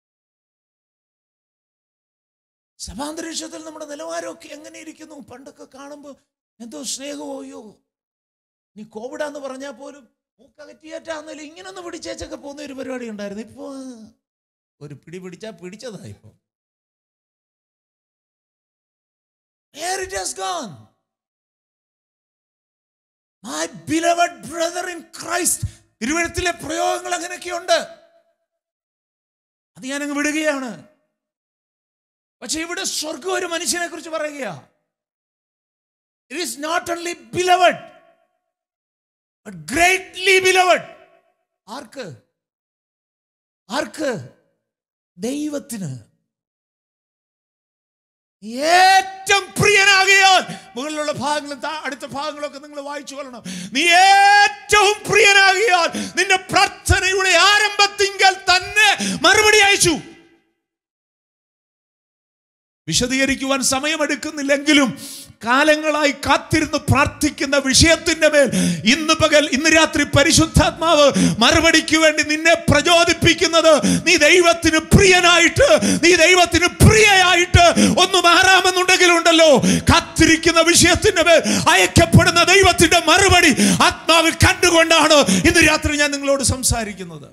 സഭാന്തരീക്ഷത്തിൽ നമ്മുടെ നിലവാരമൊക്കെ എങ്ങനെ ഇരിക്കുന്നു പണ്ടൊക്കെ കാണുമ്പോൾ എന്തോ സ്നേഹമോയോ നീ കോവിഡാന്ന് പറഞ്ഞാൽ പോലും മൂക്കകറ്റിയേറ്റാന്നല്ല ഇങ്ങനെ ഒന്ന് പിടിച്ചേച്ചൊക്കെ പോകുന്ന ഒരു പരിപാടി ഉണ്ടായിരുന്നു ഇപ്പോ ഒരു പിടി പിടിച്ചാ പിടിച്ചതാ ഇപ്പൊ Where it has gone. My beloved brother in Christ. തിരുവഴുത്തിലെ പ്രയോഗങ്ങൾ അങ്ങനെയൊക്കെയുണ്ട് അത് ഞാൻ അങ്ങ് വിടുകയാണ് പക്ഷെ ഇവിടെ സ്വർഗം ഒരു മനുഷ്യനെ കുറിച്ച് പറയുകയാ it is not only beloved but greatly beloved ആർക്ക് ആർക്ക് ദൈവത്തിന് ഏറ്റവും പ്രിയനാകിയാൽ മുകളിലുള്ള ഭാഗങ്ങളും താ- അടുത്ത ഭാഗങ്ങളൊക്കെ നിങ്ങൾ വായിച്ചു കൊള്ളണം നീ ഏറ്റവും പ്രിയനാകിയാൽ നിന്റെ പ്രാർത്ഥനയുടെ ആരംഭത്തിങ്കൽ തന്നെ മറുപടി അയച്ചു വിശദീകരിക്കുവാൻ സമയമെടുക്കുന്നില്ലെങ്കിലും കാലങ്ങളായി കാത്തിരുന്ന് പ്രാർത്ഥിക്കുന്ന വിഷയത്തിന്റെ മേൽ ഇന്ന് പകൽ ഇന്ന് രാത്രി പരിശുദ്ധാത്മാവ് മറുപടിക്ക് വേണ്ടി നിന്നെ പ്രചോദിപ്പിക്കുന്നത് നീ ദൈവത്തിന് പ്രിയനായിട്ട് നീ ദൈവത്തിന് പ്രിയയായിട്ട് ഒന്ന് മാറാമെന്നുണ്ടെങ്കിലുണ്ടല്ലോ കാത്തിരിക്കുന്ന വിഷയത്തിന്റെ മേൽ അയക്കപ്പെടുന്ന ദൈവത്തിന്റെ മറുപടി ആത്മാവിൽ കണ്ടുകൊണ്ടാണ് ഇന്ന് രാത്രി ഞാൻ നിങ്ങളോട് സംസാരിക്കുന്നത്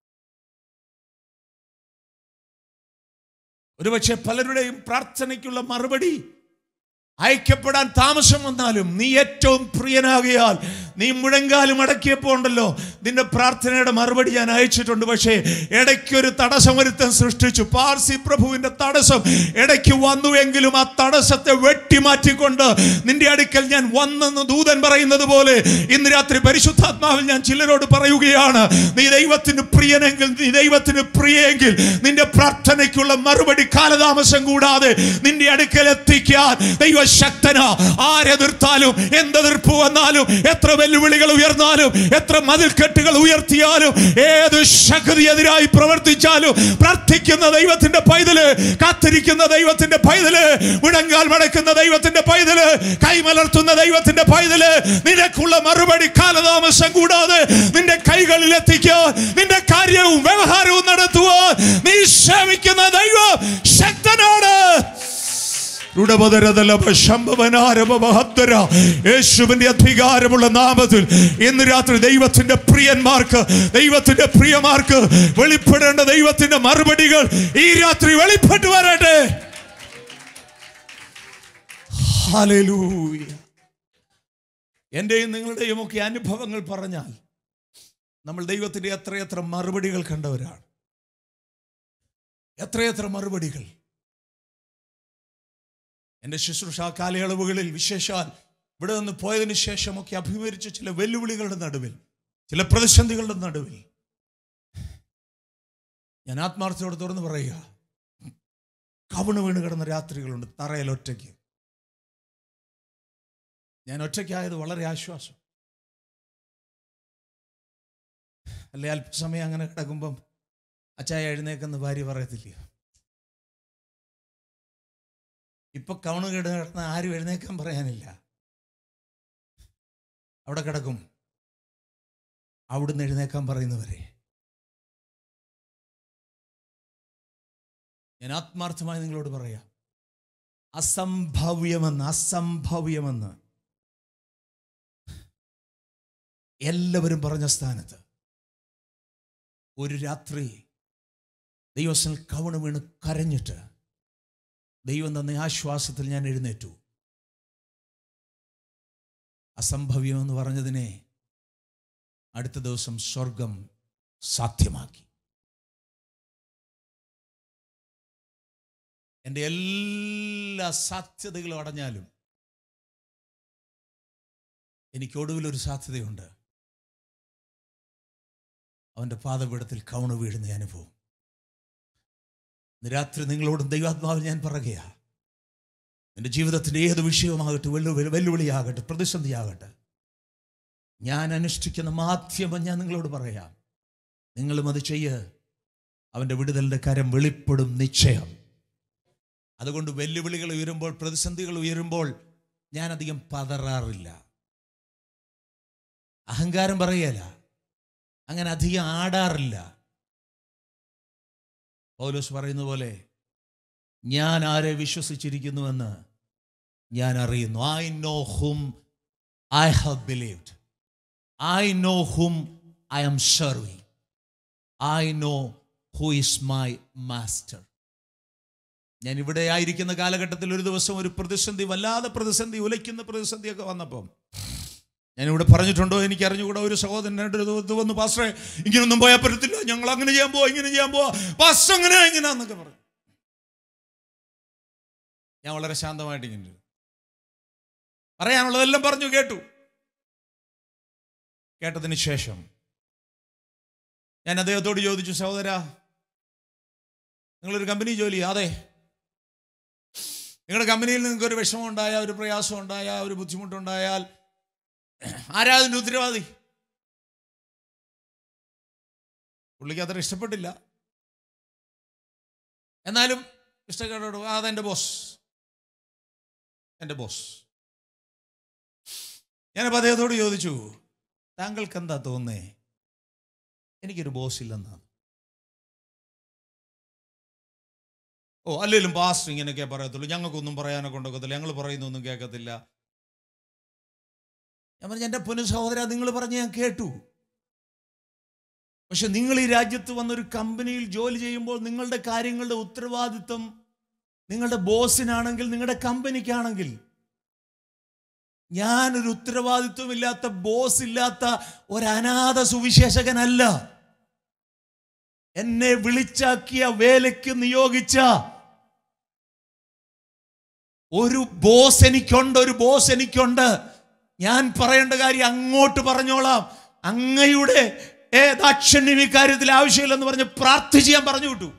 ഒരുപക്ഷെ പലരുടെയും പ്രാർത്ഥനയ്ക്കുള്ള മറുപടി അയക്കപ്പെടാൻ താമസം വന്നാലും നീ ഏറ്റവും പ്രിയനാകിയാൽ നീ മുഴങ്കാലും അടക്കിയപ്പോൾ ഉണ്ടല്ലോ നിന്റെ പ്രാർത്ഥനയുടെ മറുപടി ഞാൻ അയച്ചിട്ടുണ്ട് പക്ഷേ ഇടയ്ക്കൊരു തടസ്സം ഒരുത്തൻ സൃഷ്ടിച്ചു പാർസി പ്രഭുവിന്റെ തടസ്സം ഇടയ്ക്ക് വന്നുവെങ്കിലും ആ തടസ്സത്തെ വെട്ടിമാറ്റിക്കൊണ്ട് നിന്റെ അടുക്കൽ ഞാൻ വന്നെന്ന് ദൂതൻ പറയുന്നത് പോലെ ഇന്ന് രാത്രി പരിശുദ്ധാത്മാവിൽ ഞാൻ ചിലരോട് പറയുകയാണ് നീ ദൈവത്തിന് പ്രിയനെങ്കിൽ നീ ദൈവത്തിന് പ്രിയെങ്കിൽ നിന്റെ പ്രാർത്ഥനയ്ക്കുള്ള മറുപടി കാലതാമസം കൂടാതെ നിന്റെ അടുക്കൽ എത്തിക്കാൻ ദൈവശക്തന ആരെതിർത്താലും എന്തെതിർപ്പ് വന്നാലും എത്ര വെല്ലുവിളികൾ ഉയർന്നാലും എത്ര മതിൽക്കെട്ടുകൾ ഉയർത്തിയാലും ഏത് ശക്തി എതിരായി പ്രവർത്തിച്ചാലും പ്രാർത്ഥിക്കുന്ന ദൈവത്തിന്റെ പൈതല് കാത്തിരിക്കുന്ന ദൈവത്തിന്റെ പൈതല് മുഴങ്കാൽ മടക്കുന്ന ദൈവത്തിന്റെ പൈതല് കൈമലർത്തുന്ന ദൈവത്തിന്റെ പൈതല് നിനക്കുള്ള മറുപടി കാലതാമസം കൂടാതെ നിന്റെ കൈകളിൽ എത്തിക്കാൻ നിന്റെ കാര്യവും വ്യവഹാരവും നടത്തുവാൻ നീ സേവിക്കുന്ന ദൈവം ശക്തനാണ് യേശുവിന്റെ അധികാരമുള്ള നാമത്തിൽ ഇന്ന് രാത്രി ദൈവത്തിന്റെ പ്രിയന്മാർക്ക് ദൈവത്തിന്റെ പ്രിയമാർക്ക് വെളിപ്പെടേണ്ട ദൈവത്തിന്റെ മറുപടികൾ ഈ രാത്രി വെളിപ്പെട്ടു വരട്ടെ ഹല്ലേലൂയ എന്റെയും നിങ്ങളുടെയും ഒക്കെ അനുഭവങ്ങൾ പറഞ്ഞാൽ നമ്മൾ ദൈവത്തിന്റെ എത്രയെത്ര മറുപടികൾ കണ്ടവരാണ് എത്രയെത്ര മറുപടികൾ എൻ്റെ ശുശ്രൂഷ കാലയളവുകളിൽ വിശേഷാൽ ഇവിടെ നിന്ന് പോയതിനു ശേഷമൊക്കെ അഭിമുഖീകരിച്ച ചില വെല്ലുവിളികളുടെ നടുവിൽ ചില പ്രതിസന്ധികളുടെ നടുവിൽ ഞാൻ ആത്മാർത്ഥത്തോട് തുറന്നു പറയുക കവണ് വീണ് കിടന്ന രാത്രികളുണ്ട് തറയിൽ ഒറ്റയ്ക്ക് ഞാൻ ഒറ്റയ്ക്കായത് വളരെ ആശ്വാസം അല്ലെ അല്പസമയം അങ്ങനെ കിടക്കുമ്പം അച്ചായ എഴുന്നേക്കെന്ന് ഭാര്യ പറയത്തില്ല ഇപ്പൊ കവണ് കേട് കിടന്ന ആരും എഴുന്നേക്കാൻ പറയാനില്ല അവിടെ കിടക്കും അവിടുന്ന് എഴുന്നേക്കാൻ പറയുന്നവരെ ഞാൻ ആത്മാർത്ഥമായി നിങ്ങളോട് പറയാം അസംഭവ്യമെന്ന് അസംഭവ്യമെന്ന് എല്ലാവരും പറഞ്ഞ സ്ഥാനത്ത് ഒരു രാത്രി ദൈവസ്ഥൽ കവണ് വീണ് കരഞ്ഞിട്ട് ദൈവം തന്ന ആശ്വാസത്തിൽ ഞാൻ എഴുന്നേറ്റു അസംഭവ്യം എന്ന് പറഞ്ഞതിനെ അടുത്ത ദിവസം സ്വർഗം സാധ്യമാക്കി എൻ്റെ എല്ലാ സാധ്യതകളും അടഞ്ഞാലും എനിക്ക് ഒടുവിലൊരു സാധ്യതയുണ്ട് അവൻ്റെ പാതപീഠത്തിൽ കവണ് വീഴുന്ന അനുഭവം ഇന്ന് രാത്രി നിങ്ങളോടും ദൈവാത്മാവിൽ ഞാൻ പറയുകയാ എൻ്റെ ജീവിതത്തിൻ്റെ ഏത് വിഷയമാകട്ടെ വെല്ലു വെല്ലുവിളിയാകട്ടെ പ്രതിസന്ധിയാകട്ടെ ഞാൻ അനുഷ്ഠിക്കുന്ന മാധ്യമം ഞാൻ നിങ്ങളോട് പറയാം നിങ്ങളും അത് ചെയ്യ് അവൻ്റെ വിടുതലിൻ്റെ കരം വെളിപ്പെടും നിശ്ചയം അതുകൊണ്ട് വെല്ലുവിളികൾ ഉയരുമ്പോൾ പ്രതിസന്ധികൾ ഉയരുമ്പോൾ ഞാൻ അധികം പതറാറില്ല അഹങ്കാരം പറയല അങ്ങനെ അധികം ആടാറില്ല പൗലോസ് പറയുന്ന പോലെ ഞാൻ ആരെ വിശ്വസിച്ചിരിക്കുന്നുവെന്ന് ഞാൻ അറിയുന്നു I know whom I have believed I know whom I am serving I know who is my master ഞാൻ ഇവിടെ ആയിരിക്കുന്ന കാലഘട്ടത്തിൽ ഒരു ദിവസം ഒരു പ്രതിസന്ധി വല്ലാതെ പ്രതിസന്ധി ഉലയ്ക്കുന്ന പ്രതിസന്ധിയൊക്കെ വന്നപ്പം ഞാനിവിടെ പറഞ്ഞിട്ടുണ്ടോ എനിക്ക് അറിഞ്ഞുകൂടാ ഒരു സഹോദരനായിട്ട് ഇത് വന്ന് പാസ്റ്ററെ ഇങ്ങനൊന്നും പോയാൽ പറ്റത്തില്ല ഞങ്ങൾ അങ്ങനെ ചെയ്യാൻ പോവാ ഇങ്ങനെ ചെയ്യാൻ പോവാ പാസ്റ്റർ അങ്ങനെ ഇങ്ങനെയാന്നൊക്കെ പറഞ്ഞു ഞാൻ വളരെ ശാന്തമായിട്ട് ഇങ്ങനെ ഇരുന്നു. പറയാനുള്ളതെല്ലാം പറഞ്ഞു കേട്ടു കേട്ടതിന് ശേഷം ഞാൻ അദ്ദേഹത്തോട് ചോദിച്ചു സഹോദര നിങ്ങളൊരു കമ്പനി ജോലി അതെ നിങ്ങളുടെ കമ്പനിയിൽ നിങ്ങൾക്ക് ഒരു വിഷമം ഉണ്ടായാൽ ഒരു പ്രയാസം ഉണ്ടായാൽ ഒരു ബുദ്ധിമുട്ടുണ്ടായാൽ ആരാ അതിൻ്റെ ഉത്തരവാദി പുള്ളിക്ക് അത്ര ഇഷ്ടപ്പെട്ടില്ല എന്നാലും ഇഷ്ടക്കേടോട് ആ അതെൻ്റെ ബോസ് എൻ്റെ ബോസ് ഞാനപ്പോൾ അദ്ദേഹത്തോട് ചോദിച്ചു താങ്കൾക്ക് എന്താ തോന്നേ എനിക്കൊരു ബോസ് ഇല്ലെന്നാണ് ഓ അല്ലെങ്കിലും പാസ്റ്റർ ഇങ്ങനെയൊക്കെ പറയത്തുള്ളൂ ഞങ്ങൾക്കൊന്നും പറയാനൊക്കെ കൊണ്ടൊക്കത്തില്ല ഞങ്ങൾ പറയുന്നൊന്നും കേൾക്കത്തില്ല ഞാൻ പറഞ്ഞു എൻ്റെ പൊന്നു സഹോദര നിങ്ങൾ പറഞ്ഞ് ഞാൻ കേട്ടു പക്ഷെ നിങ്ങൾ ഈ രാജ്യത്ത് വന്നൊരു കമ്പനിയിൽ ജോലി ചെയ്യുമ്പോൾ നിങ്ങളുടെ കാര്യങ്ങളുടെ ഉത്തരവാദിത്വം നിങ്ങളുടെ ബോസിനാണെങ്കിൽ നിങ്ങളുടെ കമ്പനിക്കാണെങ്കിൽ ഞാനൊരു ഉത്തരവാദിത്വമില്ലാത്ത ബോസ് ഇല്ലാത്ത ഒരു അനാഥ സുവിശേഷകനല്ല എന്നെ വിളിച്ചാക്കിയ വേലയ്ക്ക് നിയോഗിച്ച ഒരു ബോസ് എനിക്കുണ്ട് ഒരു ബോസ് എനിക്കുണ്ട് ഞാൻ പറയേണ്ട കാര്യം അങ്ങോട്ട് പറഞ്ഞോളാം അങ്ങയുടെ ഏ ദാക്ഷണ്യം ഇക്കാര്യത്തിൽ ആവശ്യമില്ലെന്ന് പറഞ്ഞ് പ്രാർത്ഥിച്ച് ഞാൻ പറഞ്ഞു വിട്ടു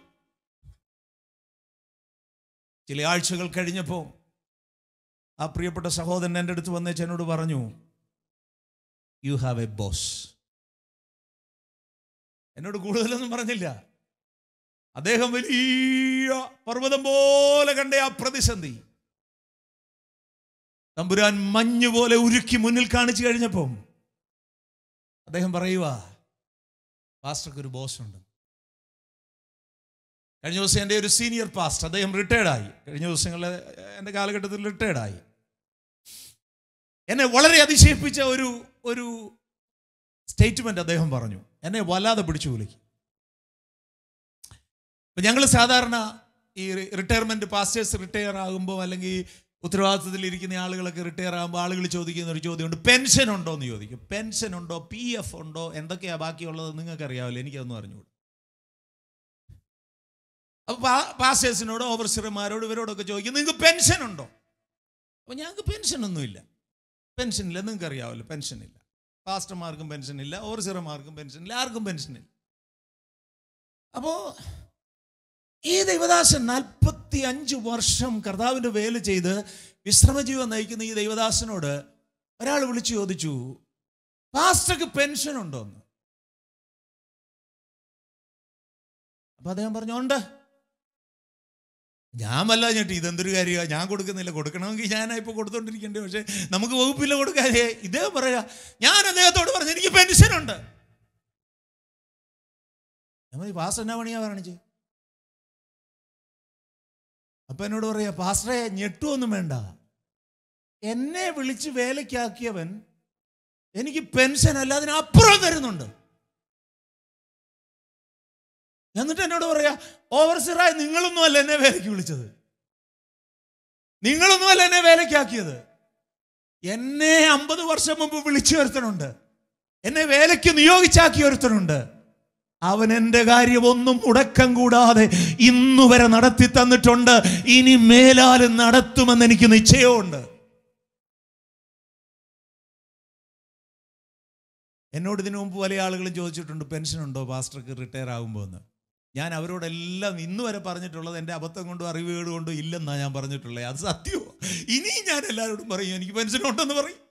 ചില ആഴ്ചകൾ കഴിഞ്ഞപ്പോൾ ആ പ്രിയപ്പെട്ട സഹോദരൻ എൻ്റെ അടുത്ത് വന്നേച്ച് എന്നോട് പറഞ്ഞു യു ഹാവ് എ ബോസ് എന്നോട് കൂടുതലൊന്നും പറഞ്ഞില്ല അദ്ദേഹം വലിയ പർവ്വതം പോലെ കണ്ട ആ പ്രതിസന്ധി തമ്പുരാൻ മഞ്ഞ് പോലെ ഉരുക്കി മുന്നിൽ കാണിച്ചു കഴിഞ്ഞപ്പം അദ്ദേഹം പറയുക പാസ്റ്റർക്ക് ഒരു ബോസ് ഉണ്ട് കഴിഞ്ഞ ദിവസം എൻ്റെ ഒരു സീനിയർ പാസ്റ്റർ അദ്ദേഹം റിട്ടയർഡായി കഴിഞ്ഞ ദിവസങ്ങളിൽ എൻ്റെ കാലഘട്ടത്തിൽ റിട്ടയർഡായി എന്നെ വളരെ അതിശയിപ്പിച്ച ഒരു ഒരു സ്റ്റേറ്റ്മെന്റ് അദ്ദേഹം പറഞ്ഞു എന്നെ വല്ലാതെ പിടിച്ചു കുലുക്കി ഞങ്ങൾ സാധാരണ ഈ റിട്ടയർമെന്റ് പാസ്റ്റേഴ്സ് റിട്ടയർ ആകുമ്പോൾ അല്ലെങ്കിൽ ഉത്തരവാദിത്തത്തിൽ ഇരിക്കുന്ന ആളുകളൊക്കെ റിട്ടയർ ആകുമ്പോൾ ആളുകൾ ചോദിക്കുന്ന ഒരു ചോദ്യമുണ്ട് പെൻഷൻ ഉണ്ടോ എന്ന് ചോദിക്കും പെൻഷൻ ഉണ്ടോ പി എഫ് ഉണ്ടോ എന്തൊക്കെയാ ബാക്കിയുള്ളത് നിങ്ങൾക്ക് അറിയാമല്ലോ എനിക്കതൊന്നും അറിഞ്ഞുകൂടും അപ്പൊ പാസ്റ്റേഴ്സിനോട് ഓവർസിയർമാരോട് ഇവരോടൊക്കെ ചോദിക്കും നിങ്ങൾക്ക് പെൻഷൻ ഉണ്ടോ അപ്പൊ ഞങ്ങൾക്ക് പെൻഷൻ ഒന്നുമില്ല പെൻഷൻ ഇല്ല നിങ്ങൾക്ക് അറിയാമല്ലോ പെൻഷൻ ഇല്ല പാസ്റ്റർമാർക്കും പെൻഷൻ ഇല്ല ഓവർസിയർമാർക്കും പെൻഷൻ ഇല്ല ആർക്കും പെൻഷൻ ഇല്ല അപ്പോ ഈ ദൈവദാസൻ നാൽപ്പത്തി അഞ്ച് വർഷം കർത്താവിന്റെ വേല ചെയ്ത് വിശ്രമജീവൻ നയിക്കുന്ന ഈ ദൈവദാസനോട് ഒരാൾ വിളിച്ചു ചോദിച്ചു പാസ്റ്റർക്ക് പെൻഷൻ ഉണ്ടോ എന്ന് അപ്പൊ അദ്ദേഹം പറഞ്ഞു ഉണ്ട് ഞാൻ വല്ല ഞെട്ടി ഇതെന്തൊരു കാര്യമാണ് ഞാൻ കൊടുക്കുന്നില്ല കൊടുക്കണമെങ്കിൽ ഞാൻ ഇപ്പോൾ കൊടുത്തോണ്ടിരിക്കണ്ടേ പക്ഷെ നമുക്ക് വകുപ്പില്ല കൊടുക്കാതെ ഇദ്ദേഹം പറയാ ഞാൻ അദ്ദേഹത്തോട് പറഞ്ഞു എനിക്ക് പെൻഷൻ ഉണ്ട് നമ്മൾ ഈ പാസ്റ്റർ എന്നാ പണിയാ കാണിച്ച് അപ്പൊ എന്നോട് പറയാ പാസ്റ്ററെ ഞെട്ടുമൊന്നും വേണ്ട എന്നെ വിളിച്ച് വേലയ്ക്കാക്കിയവൻ എനിക്ക് പെൻഷൻ അല്ല അതിനപ്പുറം തരുന്നുണ്ട് എന്നിട്ട് എന്നോട് പറയാ ഓവർസിറായി നിങ്ങളൊന്നും അല്ല എന്നെ വേലയ്ക്ക് വിളിച്ചത് നിങ്ങളൊന്നും അല്ല എന്നെ വേലയ്ക്കാക്കിയത് എന്നെ അമ്പത് വർഷം മുമ്പ് വിളിച്ചു വരുത്തനുണ്ട് എന്നെ വേലയ്ക്ക് നിയോഗിച്ചാക്കി ഒരുത്തനുണ്ട് അവൻ എൻ്റെ കാര്യം ഒന്നും മുടക്കം കൂടാതെ ഇന്നു വരെ നടത്തി തന്നിട്ടുണ്ട് ഇനി മേലാലും നടത്തുമെന്ന് എനിക്ക് നിശ്ചയമുണ്ട് എന്നോട് ഇതിനു മുമ്പ് പല ആളുകളും ചോദിച്ചിട്ടുണ്ട് പെൻഷൻ ഉണ്ടോ പാസ്റ്റർക്ക് റിട്ടയർ ആകുമ്പോൾ എന്ന് ഞാൻ അവരോടെല്ലാം ഇന്ന് വരെ പറഞ്ഞിട്ടുള്ളത് എൻ്റെ അബദ്ധം കൊണ്ടും അറിവുകേട് കൊണ്ടും ഇല്ലെന്നാണ് ഞാൻ പറഞ്ഞിട്ടുള്ളത് അത് സത്യമോ ഇനിയും ഞാൻ എല്ലാവരോടും പറയും എനിക്ക് പെൻഷൻ ഉണ്ടെന്ന് പറയും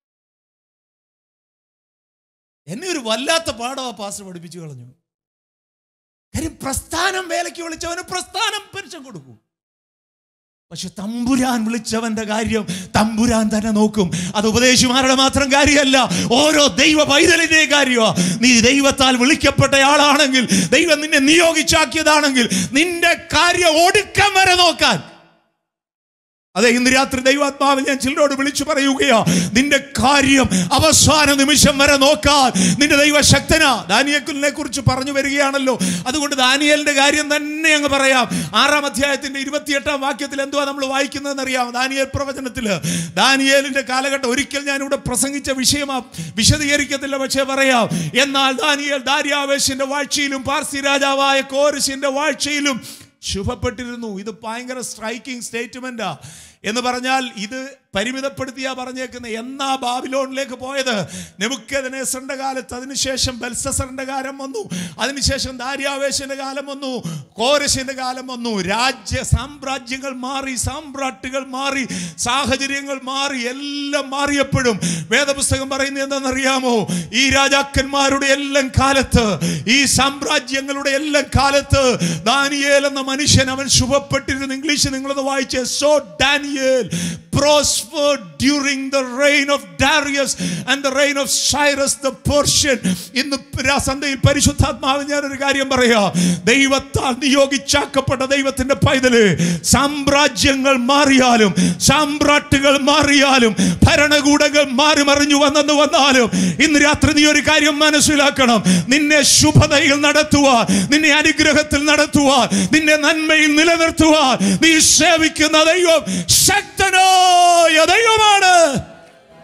എന്നെ ഒരു വല്ലാത്ത പാഠം ആ പാസ്റ്റർ പഠിപ്പിച്ചു കളഞ്ഞു കാര്യം പ്രസ്ഥാനം വേലയ്ക്ക് വിളിച്ചവന് പ്രസ്ഥാനം പെൻഷൻ കൊടുക്കും പക്ഷെ തമ്പുരാൻ വിളിച്ചവന്റെ കാര്യം തമ്പുരാൻ തന്നെ നോക്കും അത് ഉപദേശിമാരുടെ മാത്രം കാര്യമല്ല ഓരോ ദൈവ പൈതലിന്റെയും കാര്യമോ നീ ദൈവത്താൽ വിളിക്കപ്പെട്ടയാളാണെങ്കിൽ ദൈവം നിന്നെ നിയോഗിച്ചാക്കിയതാണെങ്കിൽ നിന്റെ കാര്യം ഒടുക്കം വരെ നോക്കാൻ അതെ ഇന്ന് രാത്രി ദൈവാത്മാവ് ഞാൻ ചിലരോട് വിളിച്ചു പറയുകയോ നിന്റെ കാര്യം അവസാന നിമിഷം വരെ നോക്കാൻ നിന്റെ ദൈവശക്തന ദാനിയലിനെ കുറിച്ച് പറഞ്ഞു വരികയാണല്ലോ അതുകൊണ്ട് ദാനിയലിന്റെ കാര്യം തന്നെ അങ്ങ് പറയാം ആറാം അധ്യായത്തിന്റെ ഇരുപത്തിയെട്ടാം വാക്യത്തിൽ എന്തുവാ നമ്മൾ വായിക്കുന്നതെന്ന് അറിയാം ദാനിയൽ പ്രവചനത്തില് ദാനിയേലിന്റെ കാലഘട്ടം ഒരിക്കൽ ഞാൻ ഇവിടെ പ്രസംഗിച്ച വിഷയമാ വിശദീകരിക്കത്തില്ല പക്ഷേ പറയാം എന്നാൽ ദാനിയേൽ ദാര്യാവേശിന്റെ വാഴ്ചയിലും പാർസി രാജാവായ കോരശിന്റെ വാഴ്ചയിലും ശുഭപ്പെട്ടിരുന്നു ഇത് ഭയങ്കര സ്ട്രൈക്കിംഗ് സ്റ്റേറ്റ്മെന്റാ എന്ന് പറഞ്ഞാൽ ഇത് പരിമിതപ്പെടുത്തിയാ പറഞ്ഞേക്കുന്ന എന്നാ ബാബിലോണിലേക്ക് പോയത് നെബുക്കദനേസറിന്റെ കാലത്ത് അതിനുശേഷം ബൽസസറിന്റെ കാലം വന്നു അതിനുശേഷം ദാര്യാവേശന്റെ കാലം വന്നു കോരശിന്റെ കാലം വന്നു രാജ്യ സാമ്രാജ്യങ്ങൾ മാറി സാമ്രാട്ടുകൾ മാറി സാഹചര്യങ്ങൾ മാറി എല്ലാം മാറിയപ്പോഴും വേദപുസ്തകം പറയുന്നത് എന്താണെന്നറിയാമോ ഈ രാജാക്കന്മാരുടെ എല്ലാം കാലത്ത് ഈ സാമ്രാജ്യങ്ങളുടെ എല്ലാം കാലത്ത് ദാനിയേൽ എന്ന മനുഷ്യൻ അവൻ ശുഭപ്പെട്ടിരുന്നു ഇംഗ്ലീഷ് നിങ്ങളത് വായിച്ചേ so Daniel prospered during the reign of Darius and the reign of Cyrus the Persian. ഇന്ന് രാ- സന്ധ്യയിൽ പരിശുദ്ധാത്മാവ് ഞാനൊരു കാര്യം പറയാ ദൈവത്താൽ നിയോഗിച്ചാക്കപ്പെട്ട ദൈവത്തിന്റെ പൈതല് സാമ്രാജ്യങ്ങൾ മാറിയാലും സാമ്രാട്ടുകൾ മാറിയാലും ഭരണകൂടങ്ങൾ മാറി മറിഞ്ഞു വന്നെന്ന് വന്നാലും ഇന്ന് രാത്രി നീ ഒരു കാര്യം മനസ്സിലാക്കണം നിന്നെ ശുഭതയിൽ നടത്തുവാൻ നിന്നെ അനുഗ്രഹത്തിൽ നടത്തുവാൻ നിന്നെ നന്മയിൽ നിലനിർത്തുവാൻ നീ സേവിക്കുന്ന ദൈവം ശക്തനായ ദൈവമാണ്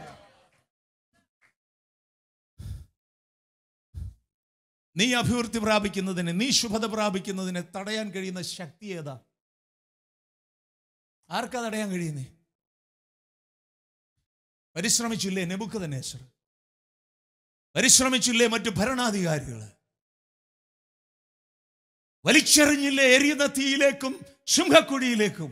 നീ അഭിവൃദ്ധി പ്രാപിക്കുന്നതിന് നീ ശുഭത പ്രാപിക്കുന്നതിന് തടയാൻ കഴിയുന്ന ശക്തി ഏതാ ആർക്കാ തടയാൻ കഴിയുന്നേ പരിശ്രമിച്ചില്ലേ നെബുക്കതനേശ്വർ പരിശ്രമിച്ചില്ലേ മറ്റു ഭരണാധികാരികൾ വലിച്ചെറിഞ്ഞില്ലേ എരിയുന്ന തീയിലേക്കും സിംഹക്കുഴിയിലേക്കും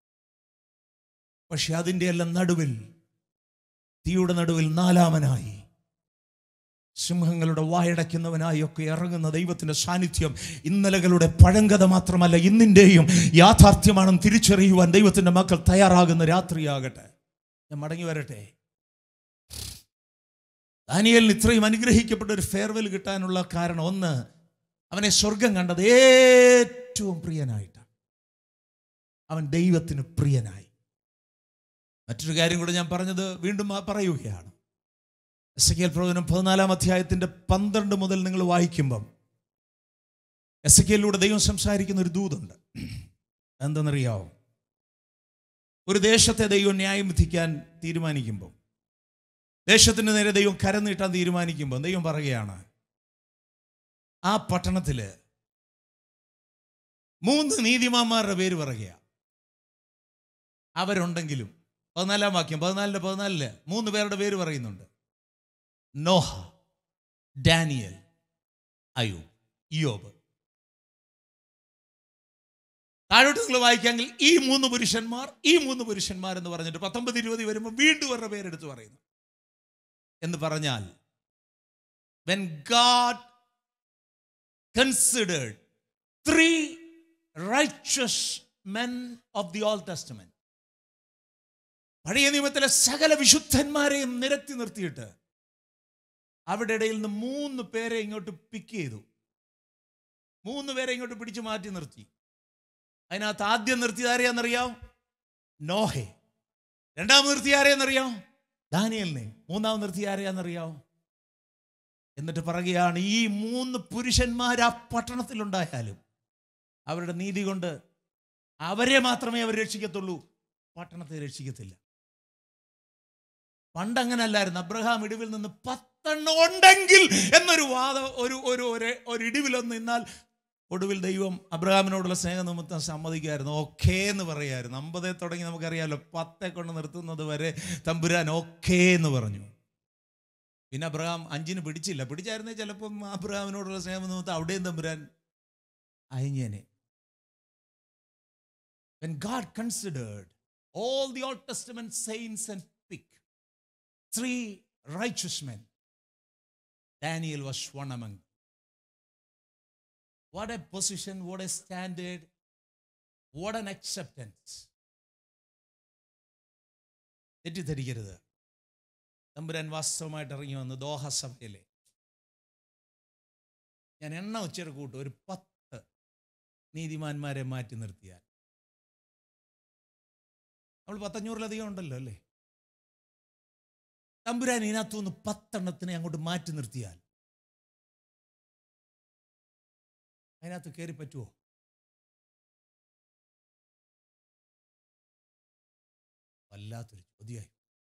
പക്ഷെ അതിൻ്റെ എല്ലാം നടുവിൽ തീയുടെ നടുവിൽ നാലാമനായി സിംഹങ്ങളുടെ വായടയ്ക്കുന്നവനായി ഒക്കെ ഇറങ്ങുന്ന ദൈവത്തിന്റെ സാന്നിധ്യം ഇന്നലകളുടെ പഴങ്കഥ മാത്രമല്ല ഇന്നിൻ്റെയും യാഥാർത്ഥ്യമാണെന്ന് തിരിച്ചറിയുവാൻ ദൈവത്തിന്റെ മക്കൾ തയ്യാറാകുന്ന രാത്രിയാകട്ടെ ഞാൻ മടങ്ങി വരട്ടെ ദാനിയലിന് ഇത്രയും അനുഗ്രഹിക്കപ്പെട്ട ഒരു ഫെയർവെൽ കിട്ടാനുള്ള കാരണം ഒന്ന് അവനെ സ്വർഗം കണ്ടത് ഏറ്റവും പ്രിയനായിട്ടാണ് അവൻ ദൈവത്തിന് പ്രിയനായി മറ്റൊരു കാര്യം കൂടെ ഞാൻ പറഞ്ഞത് വീണ്ടും ആ പറയുകയാണ് എസ് കെ എൽ പ്രവചനം പതിനാലാം അധ്യായത്തിന്റെ പന്ത്രണ്ട് മുതൽ നിങ്ങൾ വായിക്കുമ്പം എസ് കെയിലൂടെ ദൈവം സംസാരിക്കുന്ന ഒരു ദൂതുണ്ട് എന്തെന്നറിയാവോ ഒരു ദേശത്തെ ദൈവം ന്യായം വിധിക്കാൻ തീരുമാനിക്കുമ്പോൾ ദേശത്തിന് നേരെ ദൈവം കരം നീട്ടാൻ തീരുമാനിക്കുമ്പോൾ ദൈവം പറയുകയാണ് ആ പട്ടണത്തില് മൂന്ന് നീതിമാന്മാരുടെ പേര് പറയുക അവരുണ്ടെങ്കിലും പതിനാലാം വാക്യം പതിനാലില് പതിനാലില് മൂന്ന് പേരുടെ പേര് പറയുന്നുണ്ട് നോഹ ഡാനിയൽ അയൂബ് ഇയോബ് താഴോട്ട് നിങ്ങൾ വായിക്കാമെങ്കിൽ ഈ മൂന്ന് പുരുഷന്മാർ ഈ മൂന്ന് പുരുഷന്മാർ എന്ന് പറഞ്ഞിട്ട് പത്തൊമ്പത് ഇരുപത് വരുമ്പോൾ വീണ്ടും അവരുടെ പേരെടുത്ത് പറയുന്നു എന്ന് പറഞ്ഞാൽ when God considered three righteous men of the old testament പഴയ നിയമത്തിലെ സകല വിശുദ്ധന്മാരെയും നിരത്തി നിർത്തിയിട്ട് അവിടെ ഇടയിൽ നിന്ന് മൂന്ന് പേരെ ഇങ്ങോട്ട് പിക്ക് ചെയ്തു മൂന്ന് പേരെ ഇങ്ങോട്ട് പിടിച്ചു മാറ്റി നിർത്തി അതിനകത്ത് ആദ്യം നിർത്തിയത് ആരെയാണെന്നറിയാം നോഹെ രണ്ടാമത് നിർത്തിയ ആരെയാണെന്നറിയാം ദാനിയലിനെ മൂന്നാമത് നിർത്തിയ ആരെയാണെന്നറിയാം എന്നിട്ട് പറയുകയാണ് ഈ മൂന്ന് പുരുഷന്മാർ ആ പട്ടണത്തിലുണ്ടായാലും അവരുടെ നീതി കൊണ്ട് അവരെ മാത്രമേ അവർ രക്ഷിക്കത്തുള്ളൂ പട്ടണത്തെ രക്ഷിക്കത്തില്ല പണ്ടങ്ങനെ അല്ലായിരുന്നു അബ്രഹാം ഇടിവിൽ നിന്ന് പത്തെണ്ണം ഉണ്ടെങ്കിൽ എന്നൊരു വാദ ഒരു ഒരു ഒരു- ഒരു ഇടിവിലൊന്ന് നിന്നാൽ ഒടുവിൽ ദൈവം അബ്രഹാമിനോടുള്ള സ്നേഹ നിമിത്തം സമ്മതിക്കുമായിരുന്നു ഓക്കേ എന്ന് പറയായിരുന്നു അമ്പതേ തുടങ്ങി നമുക്കറിയാമല്ലോ പത്തെ കൊണ്ട് നിർത്തുന്നത് വരെ തമ്പുരാൻ ഓക്കേ എന്ന് പറഞ്ഞു പിന്നെ അബ്രഹാം അഞ്ചിന് പിടിച്ചില്ല പിടിച്ചായിരുന്നേ ചിലപ്പം അബ്രഹാമിനോടുള്ള സ്നേഹം നിമിത്തം അവിടെയും തമ്പുരാൻ അയഞ്ഞേനെ When God considered all the Old Testament saints and picked three righteous men, Daniel was one among them. What a position, what a standard, what an acceptance. തെറ്റിദ്ധരിക്കരുത് തമ്പുരാൻ വാസ്തവമായിട്ട് ഇറങ്ങി വന്ന് ദോഹ സഭയിലെ ഞാൻ എണ്ണ ഉച്ചയുടെ കൂട്ടും ഒരു പത്ത് നീതിമാന്മാരെ മാറ്റി നിർത്തിയാൽ നമ്മൾ പത്തഞ്ഞൂറിലധികം ഉണ്ടല്ലോ അല്ലേ തമ്പുരാൻ ഇതിനകത്തുനിന്ന് പത്തെണ്ണത്തിനെ അങ്ങോട്ട് മാറ്റി നിർത്തിയാൽ അതിനകത്ത് കയറി പറ്റുമോ വല്ലാത്തൊരു ചോദ്യമായി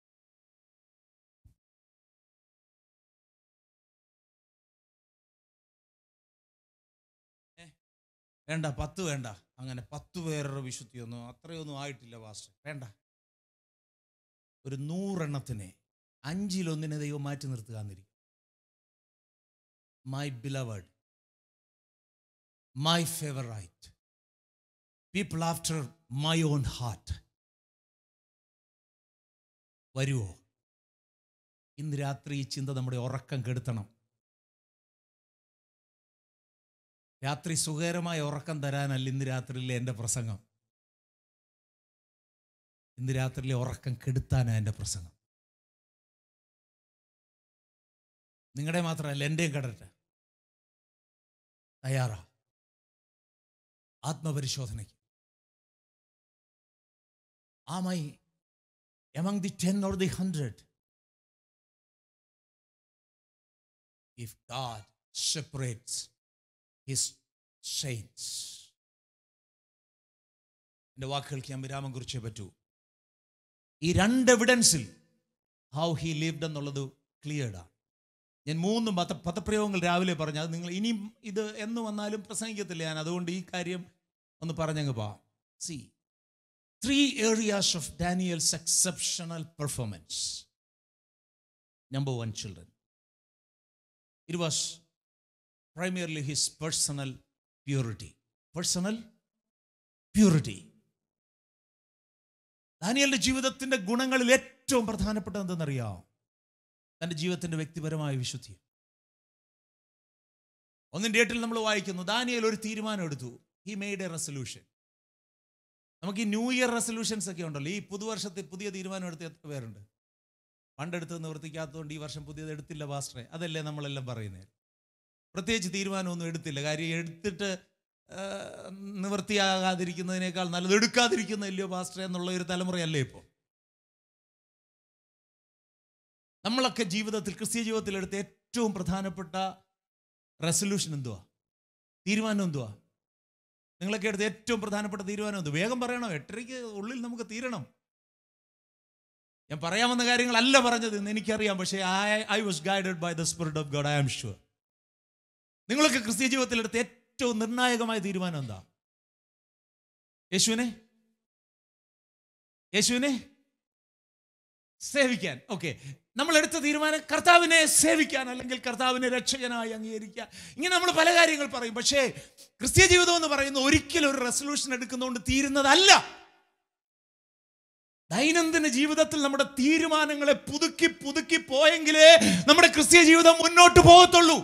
ഏ, വേണ്ട പത്ത് വേണ്ട അങ്ങനെ പത്ത് പേരുടെ വിശുദ്ധിയൊന്നും അത്രയൊന്നും ആയിട്ടില്ല വാസ്റ്റർ വേണ്ട ഒരു നൂറെണ്ണത്തിനെ അഞ്ചിലൊന്നിനെ ദൈവം മാറ്റി നിർത്തുക എന്നിരിക്കും my beloved my favourite people after my own heart വരുവോ ഇന്ന് രാത്രി ഈ ചിന്ത നമ്മുടെ ഉറക്കം കെടുത്തണം രാത്രി സുഖകരമായ ഉറക്കം തരാനല്ല ഇന്ന് രാത്രിയിലെ എൻ്റെ പ്രസംഗം ഇന്ന് രാത്രിയിലെ ഉറക്കം കെടുത്താനാണ് എൻ്റെ പ്രസംഗം നിങ്ങളുടെ മാത്രമല്ല എൻ്റെയും കടട്ടെ തയ്യാറാ ആത്മപരിശോധനയ്ക്ക് Am I among the 10 or the 100? If God separates his saints. എൻ്റെ വാക്കുകൾക്ക് ഞാൻ വിരാമം കുറിച്ചേ പറ്റൂ ഈ രണ്ട് എവിഡൻസിൽ ഹൗ ഹി ലിവ്ഡ് എന്നുള്ളത് ക്ലിയർഡാണ് ഞാൻ മൂന്ന് പദ പദപ്രയോഗങ്ങൾ രാവിലെ പറഞ്ഞു അത് നിങ്ങൾ ഇനിയും ഇത് എന്ന് വന്നാലും പ്രസംഗിക്കത്തില്ല ഞാൻ അതുകൊണ്ട് ഈ കാര്യം ഒന്ന് പറഞ്ഞങ്ങ് പോവാം see three areas of Daniel's exceptional performance number one children it was primarily his personal purity. Personal purity. ദാനിയലിന്റെ ജീവിതത്തിന്റെ ഗുണങ്ങളിൽ ഏറ്റവും പ്രധാനപ്പെട്ടത് എന്തെന്നറിയാം തന്റെ ജീവിതത്തിന്റെ വ്യക്തിപരമായ വിശുദ്ധി ഒന്നിന്റെ എട്ടിൽ നമ്മൾ വായിക്കുന്നു ദാനിയൽ ഒരു തീരുമാനം എടുത്തു ഹി മെയ്ഡ് എ റെസൊല്യൂഷൻ നമുക്ക് ഈ ന്യൂ ഇയർ റെസൊല്യൂഷൻസ് ഒക്കെ ഉണ്ടല്ലോ ഈ പുതുവർഷത്തെ പുതിയ തീരുമാനം എടുത്ത് എത്ര പേരുണ്ട് പണ്ടെടുത്ത് നിവർത്തിക്കാത്തതുകൊണ്ട് ഈ വർഷം പുതിയത് എടുത്തില്ല പാസ്റ്ററെ അതല്ലേ നമ്മളെല്ലാം പറയുന്നത് പ്രത്യേകിച്ച് തീരുമാനമൊന്നും എടുത്തില്ല കാര്യം എടുത്തിട്ട് ആ, നിവൃത്തിയാകാതിരിക്കുന്നതിനേക്കാൾ നല്ലത് എടുക്കാതിരിക്കുന്നതല്ലയോ പാസ്റ്റർ എന്നുള്ള ഒരു തലമുറയല്ലേ ഇപ്പോൾ നമ്മളൊക്കെ ജീവിതത്തിൽ ക്രിസ്ത്യ ജീവിതത്തിൽ എടുത്ത ഏറ്റവും പ്രധാനപ്പെട്ട റെസൊല്യൂഷൻ എന്തുവാ തീരുമാനം എന്തുവാ നിങ്ങളൊക്കെ എടുത്ത ഏറ്റവും പ്രധാനപ്പെട്ട തീരുമാനം എന്തുവാ വേഗം പറയണം എട്ടരയ്ക്ക് ഉള്ളിൽ നമുക്ക് തീരണം ഞാൻ പറയാവുന്ന കാര്യങ്ങളല്ല പറഞ്ഞത് എന്ന് എനിക്കറിയാം പക്ഷേ I I was guided by the spirit of God I am sure നിങ്ങളൊക്കെ ക്രിസ്ത്യ ജീവിതത്തിൽ എടുത്ത ഏറ്റവും നിർണായകമായ തീരുമാനം എന്താ യേശുവിനെ യേശുവിനെ സേവിക്കാൻ ഓക്കെ നമ്മൾ എടുത്ത തീരുമാനം കർത്താവിനെ സേവിക്കാൻ അല്ലെങ്കിൽ കർത്താവിനെ രക്ഷകനായി അംഗീകരിക്കാൻ ഇങ്ങനെ നമ്മൾ പല കാര്യങ്ങൾ പറയും പക്ഷേ ക്രിസ്ത്യ ജീവിതം എന്ന് പറയുന്ന ഒരിക്കലും ഒരു റെസൊല്യൂഷൻ എടുക്കുന്നതുകൊണ്ട് തീരുന്നതല്ല ദൈനംദിന ജീവിതത്തിൽ നമ്മുടെ തീരുമാനങ്ങളെ പുതുക്കി പുതുക്കി പോയെങ്കിലേ നമ്മുടെ ക്രിസ്ത്യ ജീവിതം മുന്നോട്ട് പോകത്തുള്ളൂ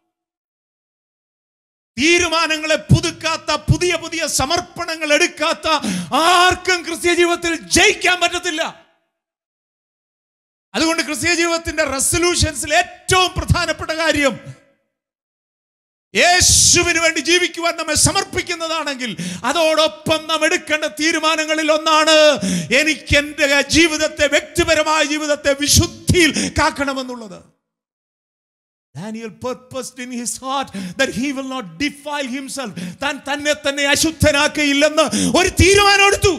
തീരുമാനങ്ങളെ പുതുക്കാത്ത പുതിയ പുതിയ സമർപ്പണങ്ങൾ എടുക്കാത്ത ആർക്കും ക്രിസ്ത്യ ജീവിതത്തിൽ ജയിക്കാൻ പറ്റത്തില്ല അതുകൊണ്ട് ക്രിസ്ത്യ ജീവിതത്തിന്റെ റെസൊല്യൂഷൻസിൽ ഏറ്റവും പ്രധാനപ്പെട്ട കാര്യം യേശുവിന് വേണ്ടി ജീവിക്കുവാൻ നമ്മെ സമർപ്പിക്കുന്നതാണെങ്കിൽ അതോടൊപ്പം നാം എടുക്കേണ്ട തീരുമാനങ്ങളിൽ ഒന്നാണ് എനിക്ക് എൻ്റെ ജീവിതത്തെ വ്യക്തിപരമായ ജീവിതത്തെ വിശുദ്ധിയിൽ കാക്കണമെന്നുള്ളത് Daniel purposed in his heart that he will not defile himself. താൻ തന്നെ തന്നെ അശുദ്ധനാക്കയില്ലെന്ന് ഒരു തീരുമാനം എടുത്തു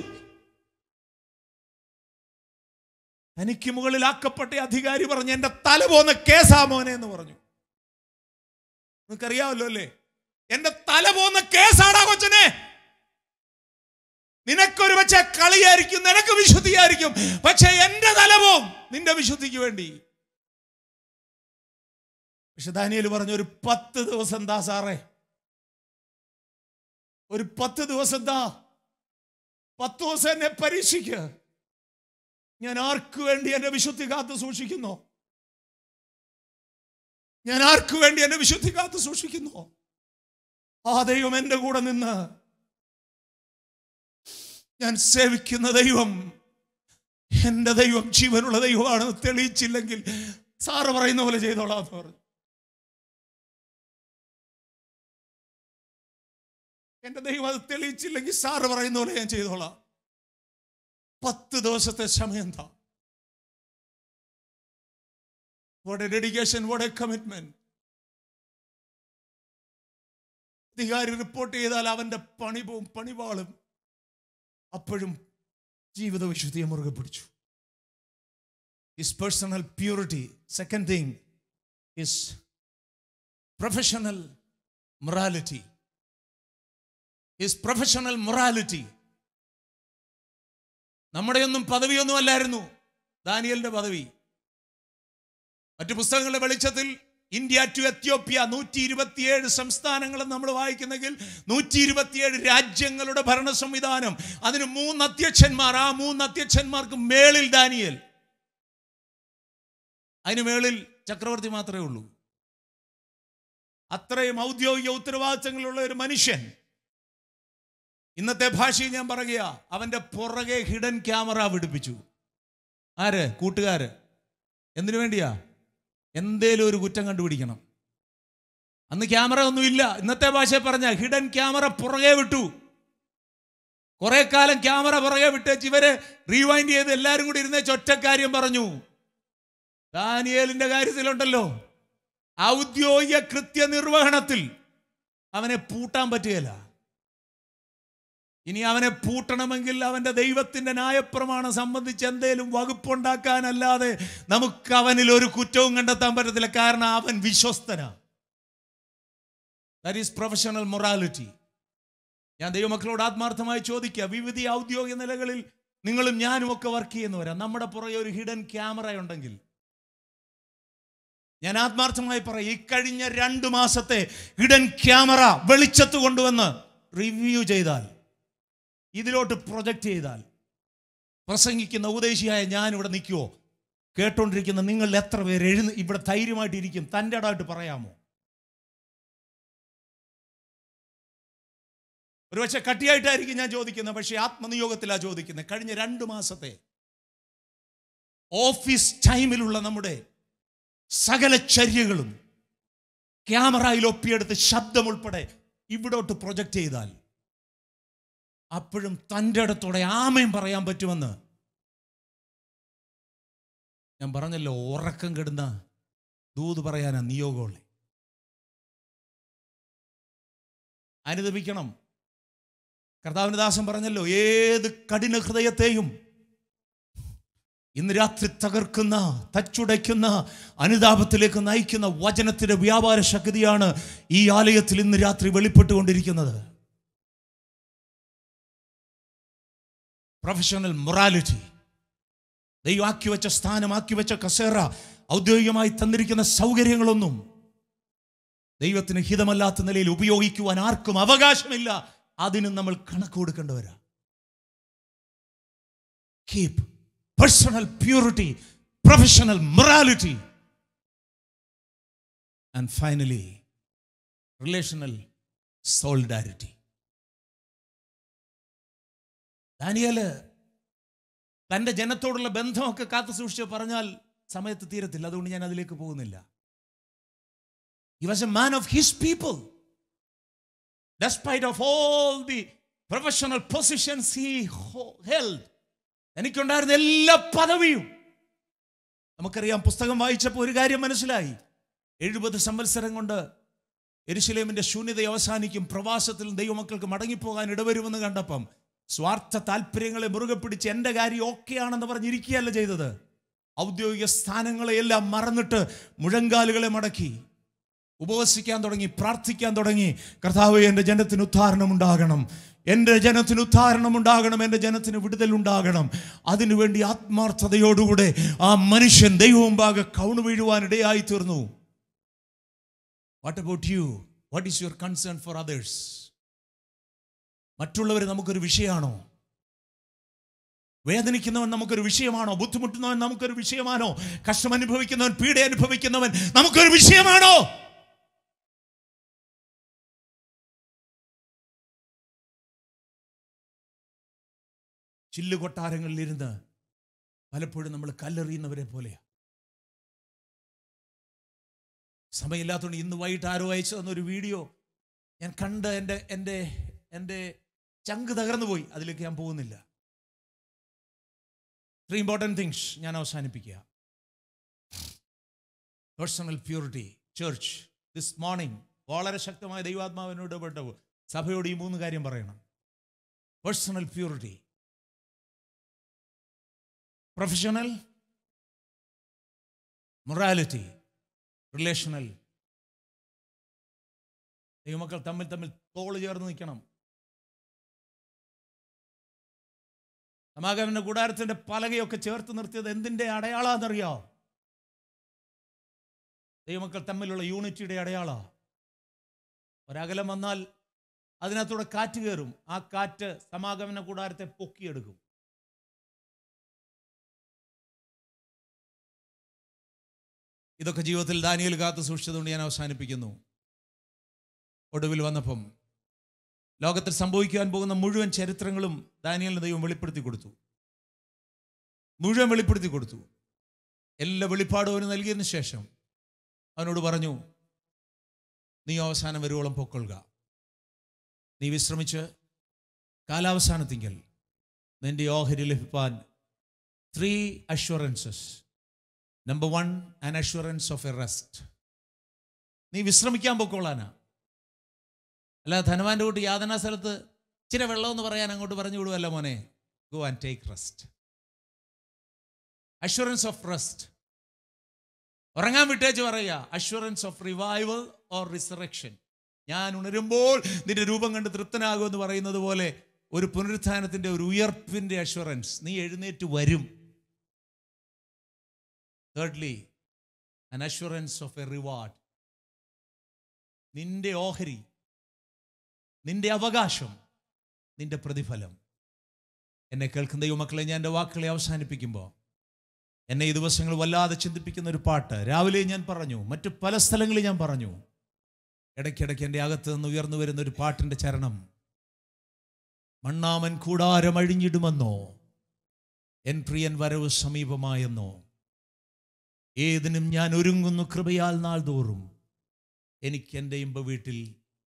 തനിക്ക് മുകളിലാക്കപ്പെട്ട അധികാരി പറഞ്ഞു എന്റെ തല പോന്ന കേസാ മോനെ എന്ന് പറഞ്ഞു നിനക്കറിയാമല്ലോ അല്ലേ എന്റെ തല പോന്ന കേസാടാ കൊച്ചനെ നിനക്കൊരു പക്ഷേ കളിയായിരിക്കും നിനക്ക് വിശുദ്ധിയായിരിക്കും പക്ഷെ എന്റെ തല പോവും നിന്റെ വിശുദ്ധിക്ക് വേണ്ടി പക്ഷെ ദാനിയേൽ പറഞ്ഞു ഒരു പത്ത് ദിവസം താ സാറേ ഒരു പത്ത് ദിവസം താ പത്ത് ദിവസം എന്നെ പരീക്ഷിക്ക് ഞാൻ ആർക്കു വേണ്ടി എന്റെ വിശുദ്ധി കാത്തു സൂക്ഷിക്കുന്നു ഞാൻ ആർക്കു വേണ്ടി എന്റെ വിശുദ്ധി കാത്തു സൂക്ഷിക്കുന്നു ആ ദൈവം എന്റെ കൂടെ നിന്ന് ഞാൻ സേവിക്കുന്ന ദൈവം എന്റെ ദൈവം ജീവനുള്ള ദൈവമാണെന്ന് തെളിയിച്ചില്ലെങ്കിൽ സാറ് പറയുന്ന പോലെ ചെയ്തോളാം എന്ന് പറഞ്ഞു എന്റെ ദൈവം അത് തെളിയിച്ചില്ലെങ്കിൽ സാറ് പറയുന്ന പോലെ ഞാൻ ചെയ്തോളാം പത്ത് ദിവസത്തെ സമയം എന്താ what a dedication what a commitment അധികാരി റിപ്പോർട്ട് ചെയ്താൽ അവന്റെ പണി പോവും പണിവാളും അപ്പോഴും ജീവിത വിശുദ്ധിയെ മുറുകെ പിടിച്ചു his personal purity second thing his professional morality his professional morality നമ്മുടെയൊന്നും പദവിയൊന്നും അല്ലായിരുന്നു ദാനിയലിന്റെ പദവി മറ്റു പുസ്തകങ്ങളുടെ വെളിച്ചത്തിൽ ഇന്ത്യ ടു എത്യോപ്യ നൂറ്റി ഇരുപത്തിയേഴ് സംസ്ഥാനങ്ങൾ നമ്മൾ വായിക്കുന്നെങ്കിൽ നൂറ്റി ഇരുപത്തിയേഴ് രാജ്യങ്ങളുടെ ഭരണ സംവിധാനം അതിന് മൂന്ന് അധ്യക്ഷന്മാർ ആ മൂന്ന് അധ്യക്ഷന്മാർക്ക് മേളിൽ ദാനിയൽ അതിന് മേളിൽ ചക്രവർത്തി മാത്രമേ ഉള്ളൂ അത്രയും ഔദ്യോഗിക ഉത്തരവാദിത്തങ്ങളുള്ള ഒരു മനുഷ്യൻ ഇന്നത്തെ ഭാഷയിൽ ഞാൻ പറയുക അവന്റെ പുറകെ ഹിഡൻ ക്യാമറ പിടിപ്പിച്ചു ആര് കൂട്ടുകാര് എന്തിനു വേണ്ടിയാ എന്തേലും ഒരു കുറ്റം കണ്ടുപിടിക്കണം അന്ന് ക്യാമറ ഒന്നും ഇല്ല ഇന്നത്തെ ഭാഷ പറഞ്ഞ ഹിഡൻ ക്യാമറ പുറകെ വിട്ടു കുറെ കാലം ക്യാമറ പുറകെ വിട്ടേച്ച് ഇവര് റീവൈൻഡ് ചെയ്ത് എല്ലാരും കൂടി ഇരുന്നേച്ച് ഒറ്റ കാര്യം പറഞ്ഞു ദാനിയേലിന്റെ കാര്യത്തിലുണ്ടല്ലോ ഔദ്യോഗിക കൃത്യനിർവഹണത്തിൽ അവനെ പൂട്ടാൻ പറ്റുകയില്ല ഇനി അവനെ പൂട്ടണമെങ്കിൽ അവന്റെ ദൈവത്തിന്റെ ന്യായപ്രമാണം സംബന്ധിച്ച് എന്തേലും വകുപ്പുണ്ടാക്കാനല്ലാതെ നമുക്ക് അവനിൽ ഒരു കുറ്റവും കണ്ടെത്താൻ പറ്റത്തില്ല കാരണം അവൻ വിശ്വസ്തനാ ദാറ്റ് ഈസ് പ്രൊഫഷണൽ മൊറാലിറ്റി ഞാൻ ദൈവമക്കളോട് ആത്മാർത്ഥമായി ചോദിക്കുക വിവിധ ഔദ്യോഗിക നിലകളിൽ നിങ്ങളും ഞാനും ഒക്കെ വർക്ക് ചെയ്യുന്നവരാ നമ്മുടെ പുറകെ ഒരു ഹിഡൻ ക്യാമറ ഉണ്ടെങ്കിൽ ഞാൻ ആത്മാർത്ഥമായി പറയും ഇക്കഴിഞ്ഞ രണ്ട് മാസത്തെ ഹിഡൻ ക്യാമറ വെളിച്ചത്ത് കൊണ്ടുവന്ന് റിവ്യൂ ചെയ്താൽ ഇതിലോട്ട് പ്രൊജക്റ്റ് ചെയ്താൽ പ്രസംഗിക്കുന്ന ഉപദേശിയായ ഞാൻ ഇവിടെ നിൽക്കുമോ കേട്ടോണ്ടിരിക്കുന്ന നിങ്ങൾ എത്ര പേര് എഴുന്ന ഇവിടെ ധൈര്യമായിട്ട് ഇരിക്കും തൻ്റെ ഇടമായിട്ട് പറയാമോ ഒരുപക്ഷെ കട്ടിയായിട്ടായിരിക്കും ഞാൻ ചോദിക്കുന്നത് പക്ഷേ ആത്മനിയോഗത്തിലാണ് ചോദിക്കുന്നത് കഴിഞ്ഞ രണ്ട് മാസത്തെ ഓഫീസ് ടൈമിലുള്ള നമ്മുടെ സകല ചര്യകളും ക്യാമറയിൽ ഒപ്പിയെടുത്ത് ശബ്ദം ഉൾപ്പെടെ ഇവിടോട്ട് പ്രൊജക്റ്റ് ചെയ്താൽ അപ്പോഴും തൻ്റെ ഇടത്തോടെ ആമയും പറയാൻ പറ്റുമെന്ന് ഞാൻ പറഞ്ഞല്ലോ ഉറക്കം കെടുന്ന ദൂത് പറയാനാ നിയോഗമുള്ളേ അനുദപിക്കണം കർത്താവിന് ദാസൻ പറഞ്ഞല്ലോ ഏത് കഠിന ഹൃദയത്തെയും ഇന്ന് രാത്രി തകർക്കുന്ന തച്ചുടയ്ക്കുന്ന അനുതാപത്തിലേക്ക് നയിക്കുന്ന വചനത്തിന്റെ വ്യാപാര ശക്തിയാണ് ഈ ആലയത്തിൽ ഇന്ന് രാത്രി വെളിപ്പെട്ടുകൊണ്ടിരിക്കുന്നത് പ്രൊഫഷണൽ മൊറാലിറ്റി ദൈവം ആക്കി വെച്ച സ്ഥാനം ആക്കി വെച്ച കസേറ ഔദ്യോഗികമായി തന്നിരിക്കുന്ന സൗകര്യങ്ങളൊന്നും ദൈവത്തിന് ഹിതമല്ലാത്ത നിലയിൽ ഉപയോഗിക്കുവാൻ ആർക്കും അവകാശമില്ല അതിനും നമ്മൾ കണക്ക് കൊടുക്കേണ്ടവരാ keep personal purity professional morality and finally relational solidarity Daniel തൻ്റെ ജനത്തോടുള്ള ബന്ധമൊക്കെ കാത്തു സൂക്ഷിച്ച് പറഞ്ഞാൽ സമയത്ത് തീരത്തില്ല അതുകൊണ്ട് ഞാൻ അതിലേക്ക് പോകുന്നില്ല he was a man of his people despite of all the professional positions he ho- held എനിക്കുണ്ടായിരുന്ന എല്ലാ പദവിയും നമുക്കറിയാം പുസ്തകം വായിച്ചപ്പോൾ ഒരു കാര്യം മനസ്സിലായി എഴുപത് സംവത്സരം കൊണ്ട് എരുശലേമിന്റെ ശൂന്യത അവസാനിക്കും പ്രവാസത്തിൽ ദൈവമക്കൾക്ക് മടങ്ങിപ്പോകാൻ ഇടവരുമെന്ന് കണ്ടപ്പം സ്വാർത്ഥ താല്പര്യങ്ങളെ മുറുകെ പിടിച്ച് എൻ്റെ കാര്യം ഓക്കെയാണെന്ന് പറഞ്ഞിരിക്കുകയല്ല ചെയ്തത് ഔദ്യോഗിക സ്ഥാനങ്ങളെയെല്ലാം മറന്നിട്ട് മുഴങ്കാലുകളെ മടക്കി ഉപവസിക്കാൻ തുടങ്ങി പ്രാർത്ഥിക്കാൻ തുടങ്ങി കർത്താവ് എൻ്റെ ജനത്തിന് ഉദ്ധാരണം ഉണ്ടാകണം എൻ്റെ ജനത്തിന് ഉദ്ധാരണം ഉണ്ടാകണം എൻ്റെ ജനത്തിന് വിടുതൽ ഉണ്ടാകണം അതിനുവേണ്ടി ആത്മാർത്ഥതയോടുകൂടെ ആ മനുഷ്യൻ ദൈവമുമ്പാകെ കൗണു വീഴുവാൻ ഇടയായി തീർന്നു what about you what is your concern for others മറ്റുള്ളവർ നമുക്കൊരു വിഷയമാണോ വേദനിക്കുന്നവൻ നമുക്കൊരു വിഷയമാണോ ബുദ്ധിമുട്ടുന്നവൻ നമുക്കൊരു വിഷയമാണോ കഷ്ടം അനുഭവിക്കുന്നവൻ പീഡ അനുഭവിക്കുന്നവൻ നമുക്കൊരു വിഷയമാണോ ചില്ലുകൊട്ടാരങ്ങളിലിരുന്ന് പലപ്പോഴും നമ്മൾ കല്ലെറിയുന്നവരെ പോലെയാ സമയമില്ലാത്തതുകൊണ്ട് ഇന്ന് വൈകിട്ട് ആരോ അയച്ചു തന്നൊരു വീഡിയോ ഞാൻ കണ്ട് എൻ്റെ എൻ്റെ എൻ്റെ ചങ്ക് തകർന്നു പോയി അതിലേക്ക് ഞാൻ പോകുന്നില്ല ത്രീ ഇമ്പോർട്ടൻറ്റ് തിങ്സ് ഞാൻ അവസാനിപ്പിക്കുക personal purity church this morning വളരെ ശക്തമായ ദൈവാത്മാവിനോട് ഇടപെട്ടു സഭയോട് ഈ മൂന്ന് കാര്യം പറയണം personal purity professional morality relational ദൈവമക്കൾ തമ്മിൽ തമ്മിൽ തോള് ചേർന്ന് നിൽക്കണം സമാഗമന കൂടാരത്തിന്റെ പലകയൊക്കെ ചേർത്ത് നിർത്തിയത് എന്തിന്റെ അടയാളാന്നറിയോ ദൈവമക്കൾ തമ്മിലുള്ള യൂണിറ്റിയുടെ അടയാള ഒരകലം വന്നാൽ അതിനകത്തൂടെ കാറ്റ് കയറും ആ കാറ്റ് സമാഗമന കൂടാരത്തെ പൊക്കിയെടുക്കും ഇതൊക്കെ ജീവിതത്തിൽ ദാനിയൽ കാത്തു സൂക്ഷിച്ചതുകൊണ്ട് ഞാൻ അവസാനിപ്പിക്കുന്നു ഒടുവിൽ വന്നപ്പം ലോകത്തിൽ സംഭവിക്കാൻ പോകുന്ന മുഴുവൻ ചരിത്രങ്ങളും ദാനിയലിന് ദൈവം വെളിപ്പെടുത്തി കൊടുത്തു മുഴുവൻ വെളിപ്പെടുത്തി കൊടുത്തു എല്ലാ വെളിപ്പാടും അവന് നൽകിയതിനു ശേഷം അവനോട് പറഞ്ഞു നീ അവസാനം വരുവോളം പൊക്കൊള്ളുക നീ വിശ്രമിച്ച് കാലാവസാനത്തിങ്കൽ നിന്റെ ഓഹരി ലഭിപ്പാൻ three assurances number one an assurance of a rest നീ വിശ്രമിക്കാൻ പൊക്കോളാനാ അല്ല ധനവാന്റെ കൂട്ടി യാതനാ സ്ഥലത്ത് ഇച്ചിരി വെള്ളം എന്ന് പറയാൻ അങ്ങോട്ട് പറഞ്ഞു വിടുവല്ല മോനെ go and take rest assurance of rest ഉറങ്ങാൻ വിട്ടേച്ച് പറയുക assurance of revival or resurrection ഞാൻ ഉണരുമ്പോൾ നിന്റെ രൂപം കണ്ട് തൃപ്തനാകുമെന്ന് പറയുന്നത് പോലെ ഒരു പുനരുത്ഥാനത്തിന്റെ ഒരു ഉയർപ്പിന്റെ അഷുറൻസ് നീ എഴുന്നേറ്റ് വരും തേർഡ്ലി അൻ അഷുറൻസ് ഓഫ് എ റിവാർഡ് നിന്റെ ഓഹരി നിന്റെ അവകാശം നിന്റെ പ്രതിഫലം എന്നെ കേൾക്കുന്ന ദൈവമക്കളെ ഞാൻ എൻ്റെ വാക്കുകളെ അവസാനിപ്പിക്കുമ്പോൾ എന്നെ ഈ ദിവസങ്ങൾ വല്ലാതെ ചിന്തിപ്പിക്കുന്ന ഒരു പാട്ട് രാവിലെ ഞാൻ പറഞ്ഞു മറ്റു പല സ്ഥലങ്ങളിൽ ഞാൻ പറഞ്ഞു ഇടയ്ക്കിടയ്ക്ക് എൻ്റെ അകത്ത് നിന്ന് ഉയർന്നു വരുന്ന ഒരു പാട്ടിൻ്റെ ചരണം മണ്ണാമൻ കൂടാരം അഴിഞ്ഞിടുമെന്നോ എൻ പ്രിയൻ വരവ് സമീപമായെന്നോ ഏതിനും ഞാൻ ഒരുങ്ങുന്നു കൃപയാൽ നാൾ തോറും എനിക്ക് എൻ്റെ ഇമ്പ വീട്ടിൽ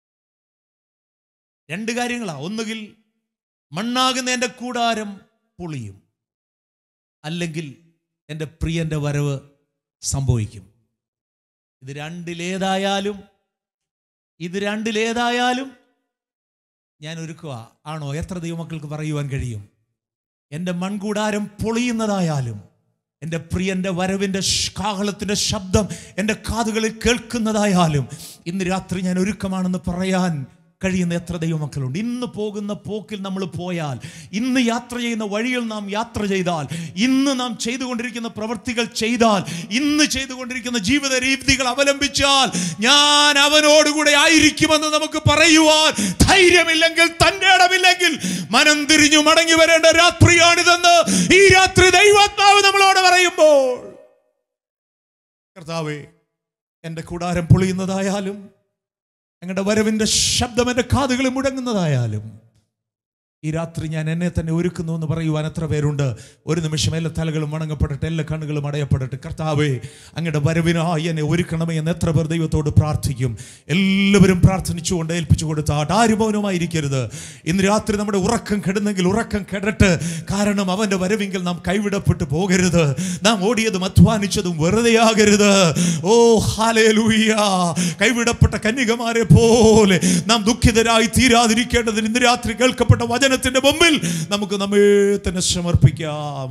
രണ്ട് കാര്യങ്ങളാ ഒന്നുകിൽ മണ്ണാകുന്ന എൻ്റെ കൂടാരം പൊളിയും അല്ലെങ്കിൽ എൻ്റെ പ്രിയൻ്റെ വരവ് സംഭവിക്കും ഇത് രണ്ടിലേതായാലും ഇത് രണ്ടിലേതായാലും ഞാൻ ഒരുക്കുക ആണോ എത്ര ദൈവമക്കൾക്ക് പറയുവാൻ കഴിയും എൻ്റെ മൺകൂടാരം പൊളിയുന്നതായാലും എൻ്റെ പ്രിയൻ്റെ വരവിൻ്റെ ഷ് കാഹളത്തിൻ്റെ ശബ്ദം എൻ്റെ കാതുകളിൽ കേൾക്കുന്നതായാലും ഇന്ന് രാത്രി ഞാൻ ഒരുക്കമാണെന്ന് പറയാൻ കഴിയുന്ന എത്ര ദൈവമക്കളുണ്ട് ഇന്ന് പോകുന്ന പോക്കിൽ നമ്മൾ പോയാൽ ഇന്ന് യാത്ര ചെയ്യുന്ന വഴിയിൽ നാം യാത്ര ചെയ്താൽ ഇന്ന് നാം ചെയ്തുകൊണ്ടിരിക്കുന്ന പ്രവൃത്തികൾ ചെയ്താൽ ഇന്ന് ചെയ്തുകൊണ്ടിരിക്കുന്ന ജീവിത രീതികൾ അവലംബിച്ചാൽ ഞാൻ അവനോടുകൂടെ ആയിരിക്കുമെന്ന് നമുക്ക് പറയുവാൻ ധൈര്യമില്ലെങ്കിൽ തന്റെ ഇടമില്ലെങ്കിൽ മനം തിരിഞ്ഞു മടങ്ങി വരേണ്ട രാത്രിയാണിതെന്ന് ഈ രാത്രി ദൈവാത്മാവ് നമ്മളോട് പറയുമ്പോൾ കർത്താവേ എൻ്റെ കൂടാരം പൊളിയുന്നതായാലും ഞങ്ങളുടെ വരവിൻ്റെ ശബ്ദം എൻ്റെ കാതുകളിൽ മുടങ്ങുന്നതായാലും ഈ രാത്രി ഞാൻ എന്നെ തന്നെ ഒരുക്കുന്നു എന്ന് പറയുവാൻ എത്ര പേരുണ്ട് ഒരു നിമിഷം എല്ലാ തലകളും വണങ്ങപ്പെടട്ടെ എല്ലാ കണ്ണുകളും അടയപ്പെടട്ടെ കർത്താവേ അങ്ങയുടെ വരവിനായി എന്നെ ഒരുക്കണമേ എന്ന് എത്ര പേർ ദൈവത്തോട് പ്രാർത്ഥിക്കും എല്ലാവരും പ്രാർത്ഥിച്ചുകൊണ്ട് ഏൽപ്പിച്ചു കൊടുത്താട്ട് ആരും മൗനമായിരിക്കരുത് ഇന്ന് രാത്രി നമ്മുടെ ഉറക്കം കെടുന്നെങ്കിൽ ഉറക്കം കെടട്ട് കാരണം അവൻ്റെ വരവെങ്കിൽ നാം കൈവിടപ്പെട്ടു പോകരുത് നാം ഓടിയതും അധ്വാനിച്ചതും വെറുതെയാകരുത് ഓ ഹാലേലൂയ കൈവിടപ്പെട്ട കന്യകമാരെ പോലെ നാം ദുഃഖിതരായി തീരാതിരിക്കേണ്ടതിന് ഇന്ന് രാത്രി കേൾക്കപ്പെട്ട വചനത്തിന്റെ മുമ്പിൽ നമുക്ക് നമ്മെ തന്നെ സമർപ്പിക്കാം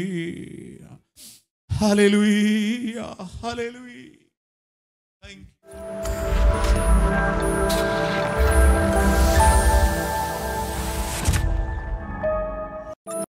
hallelujah hallelujah hallelujah thank U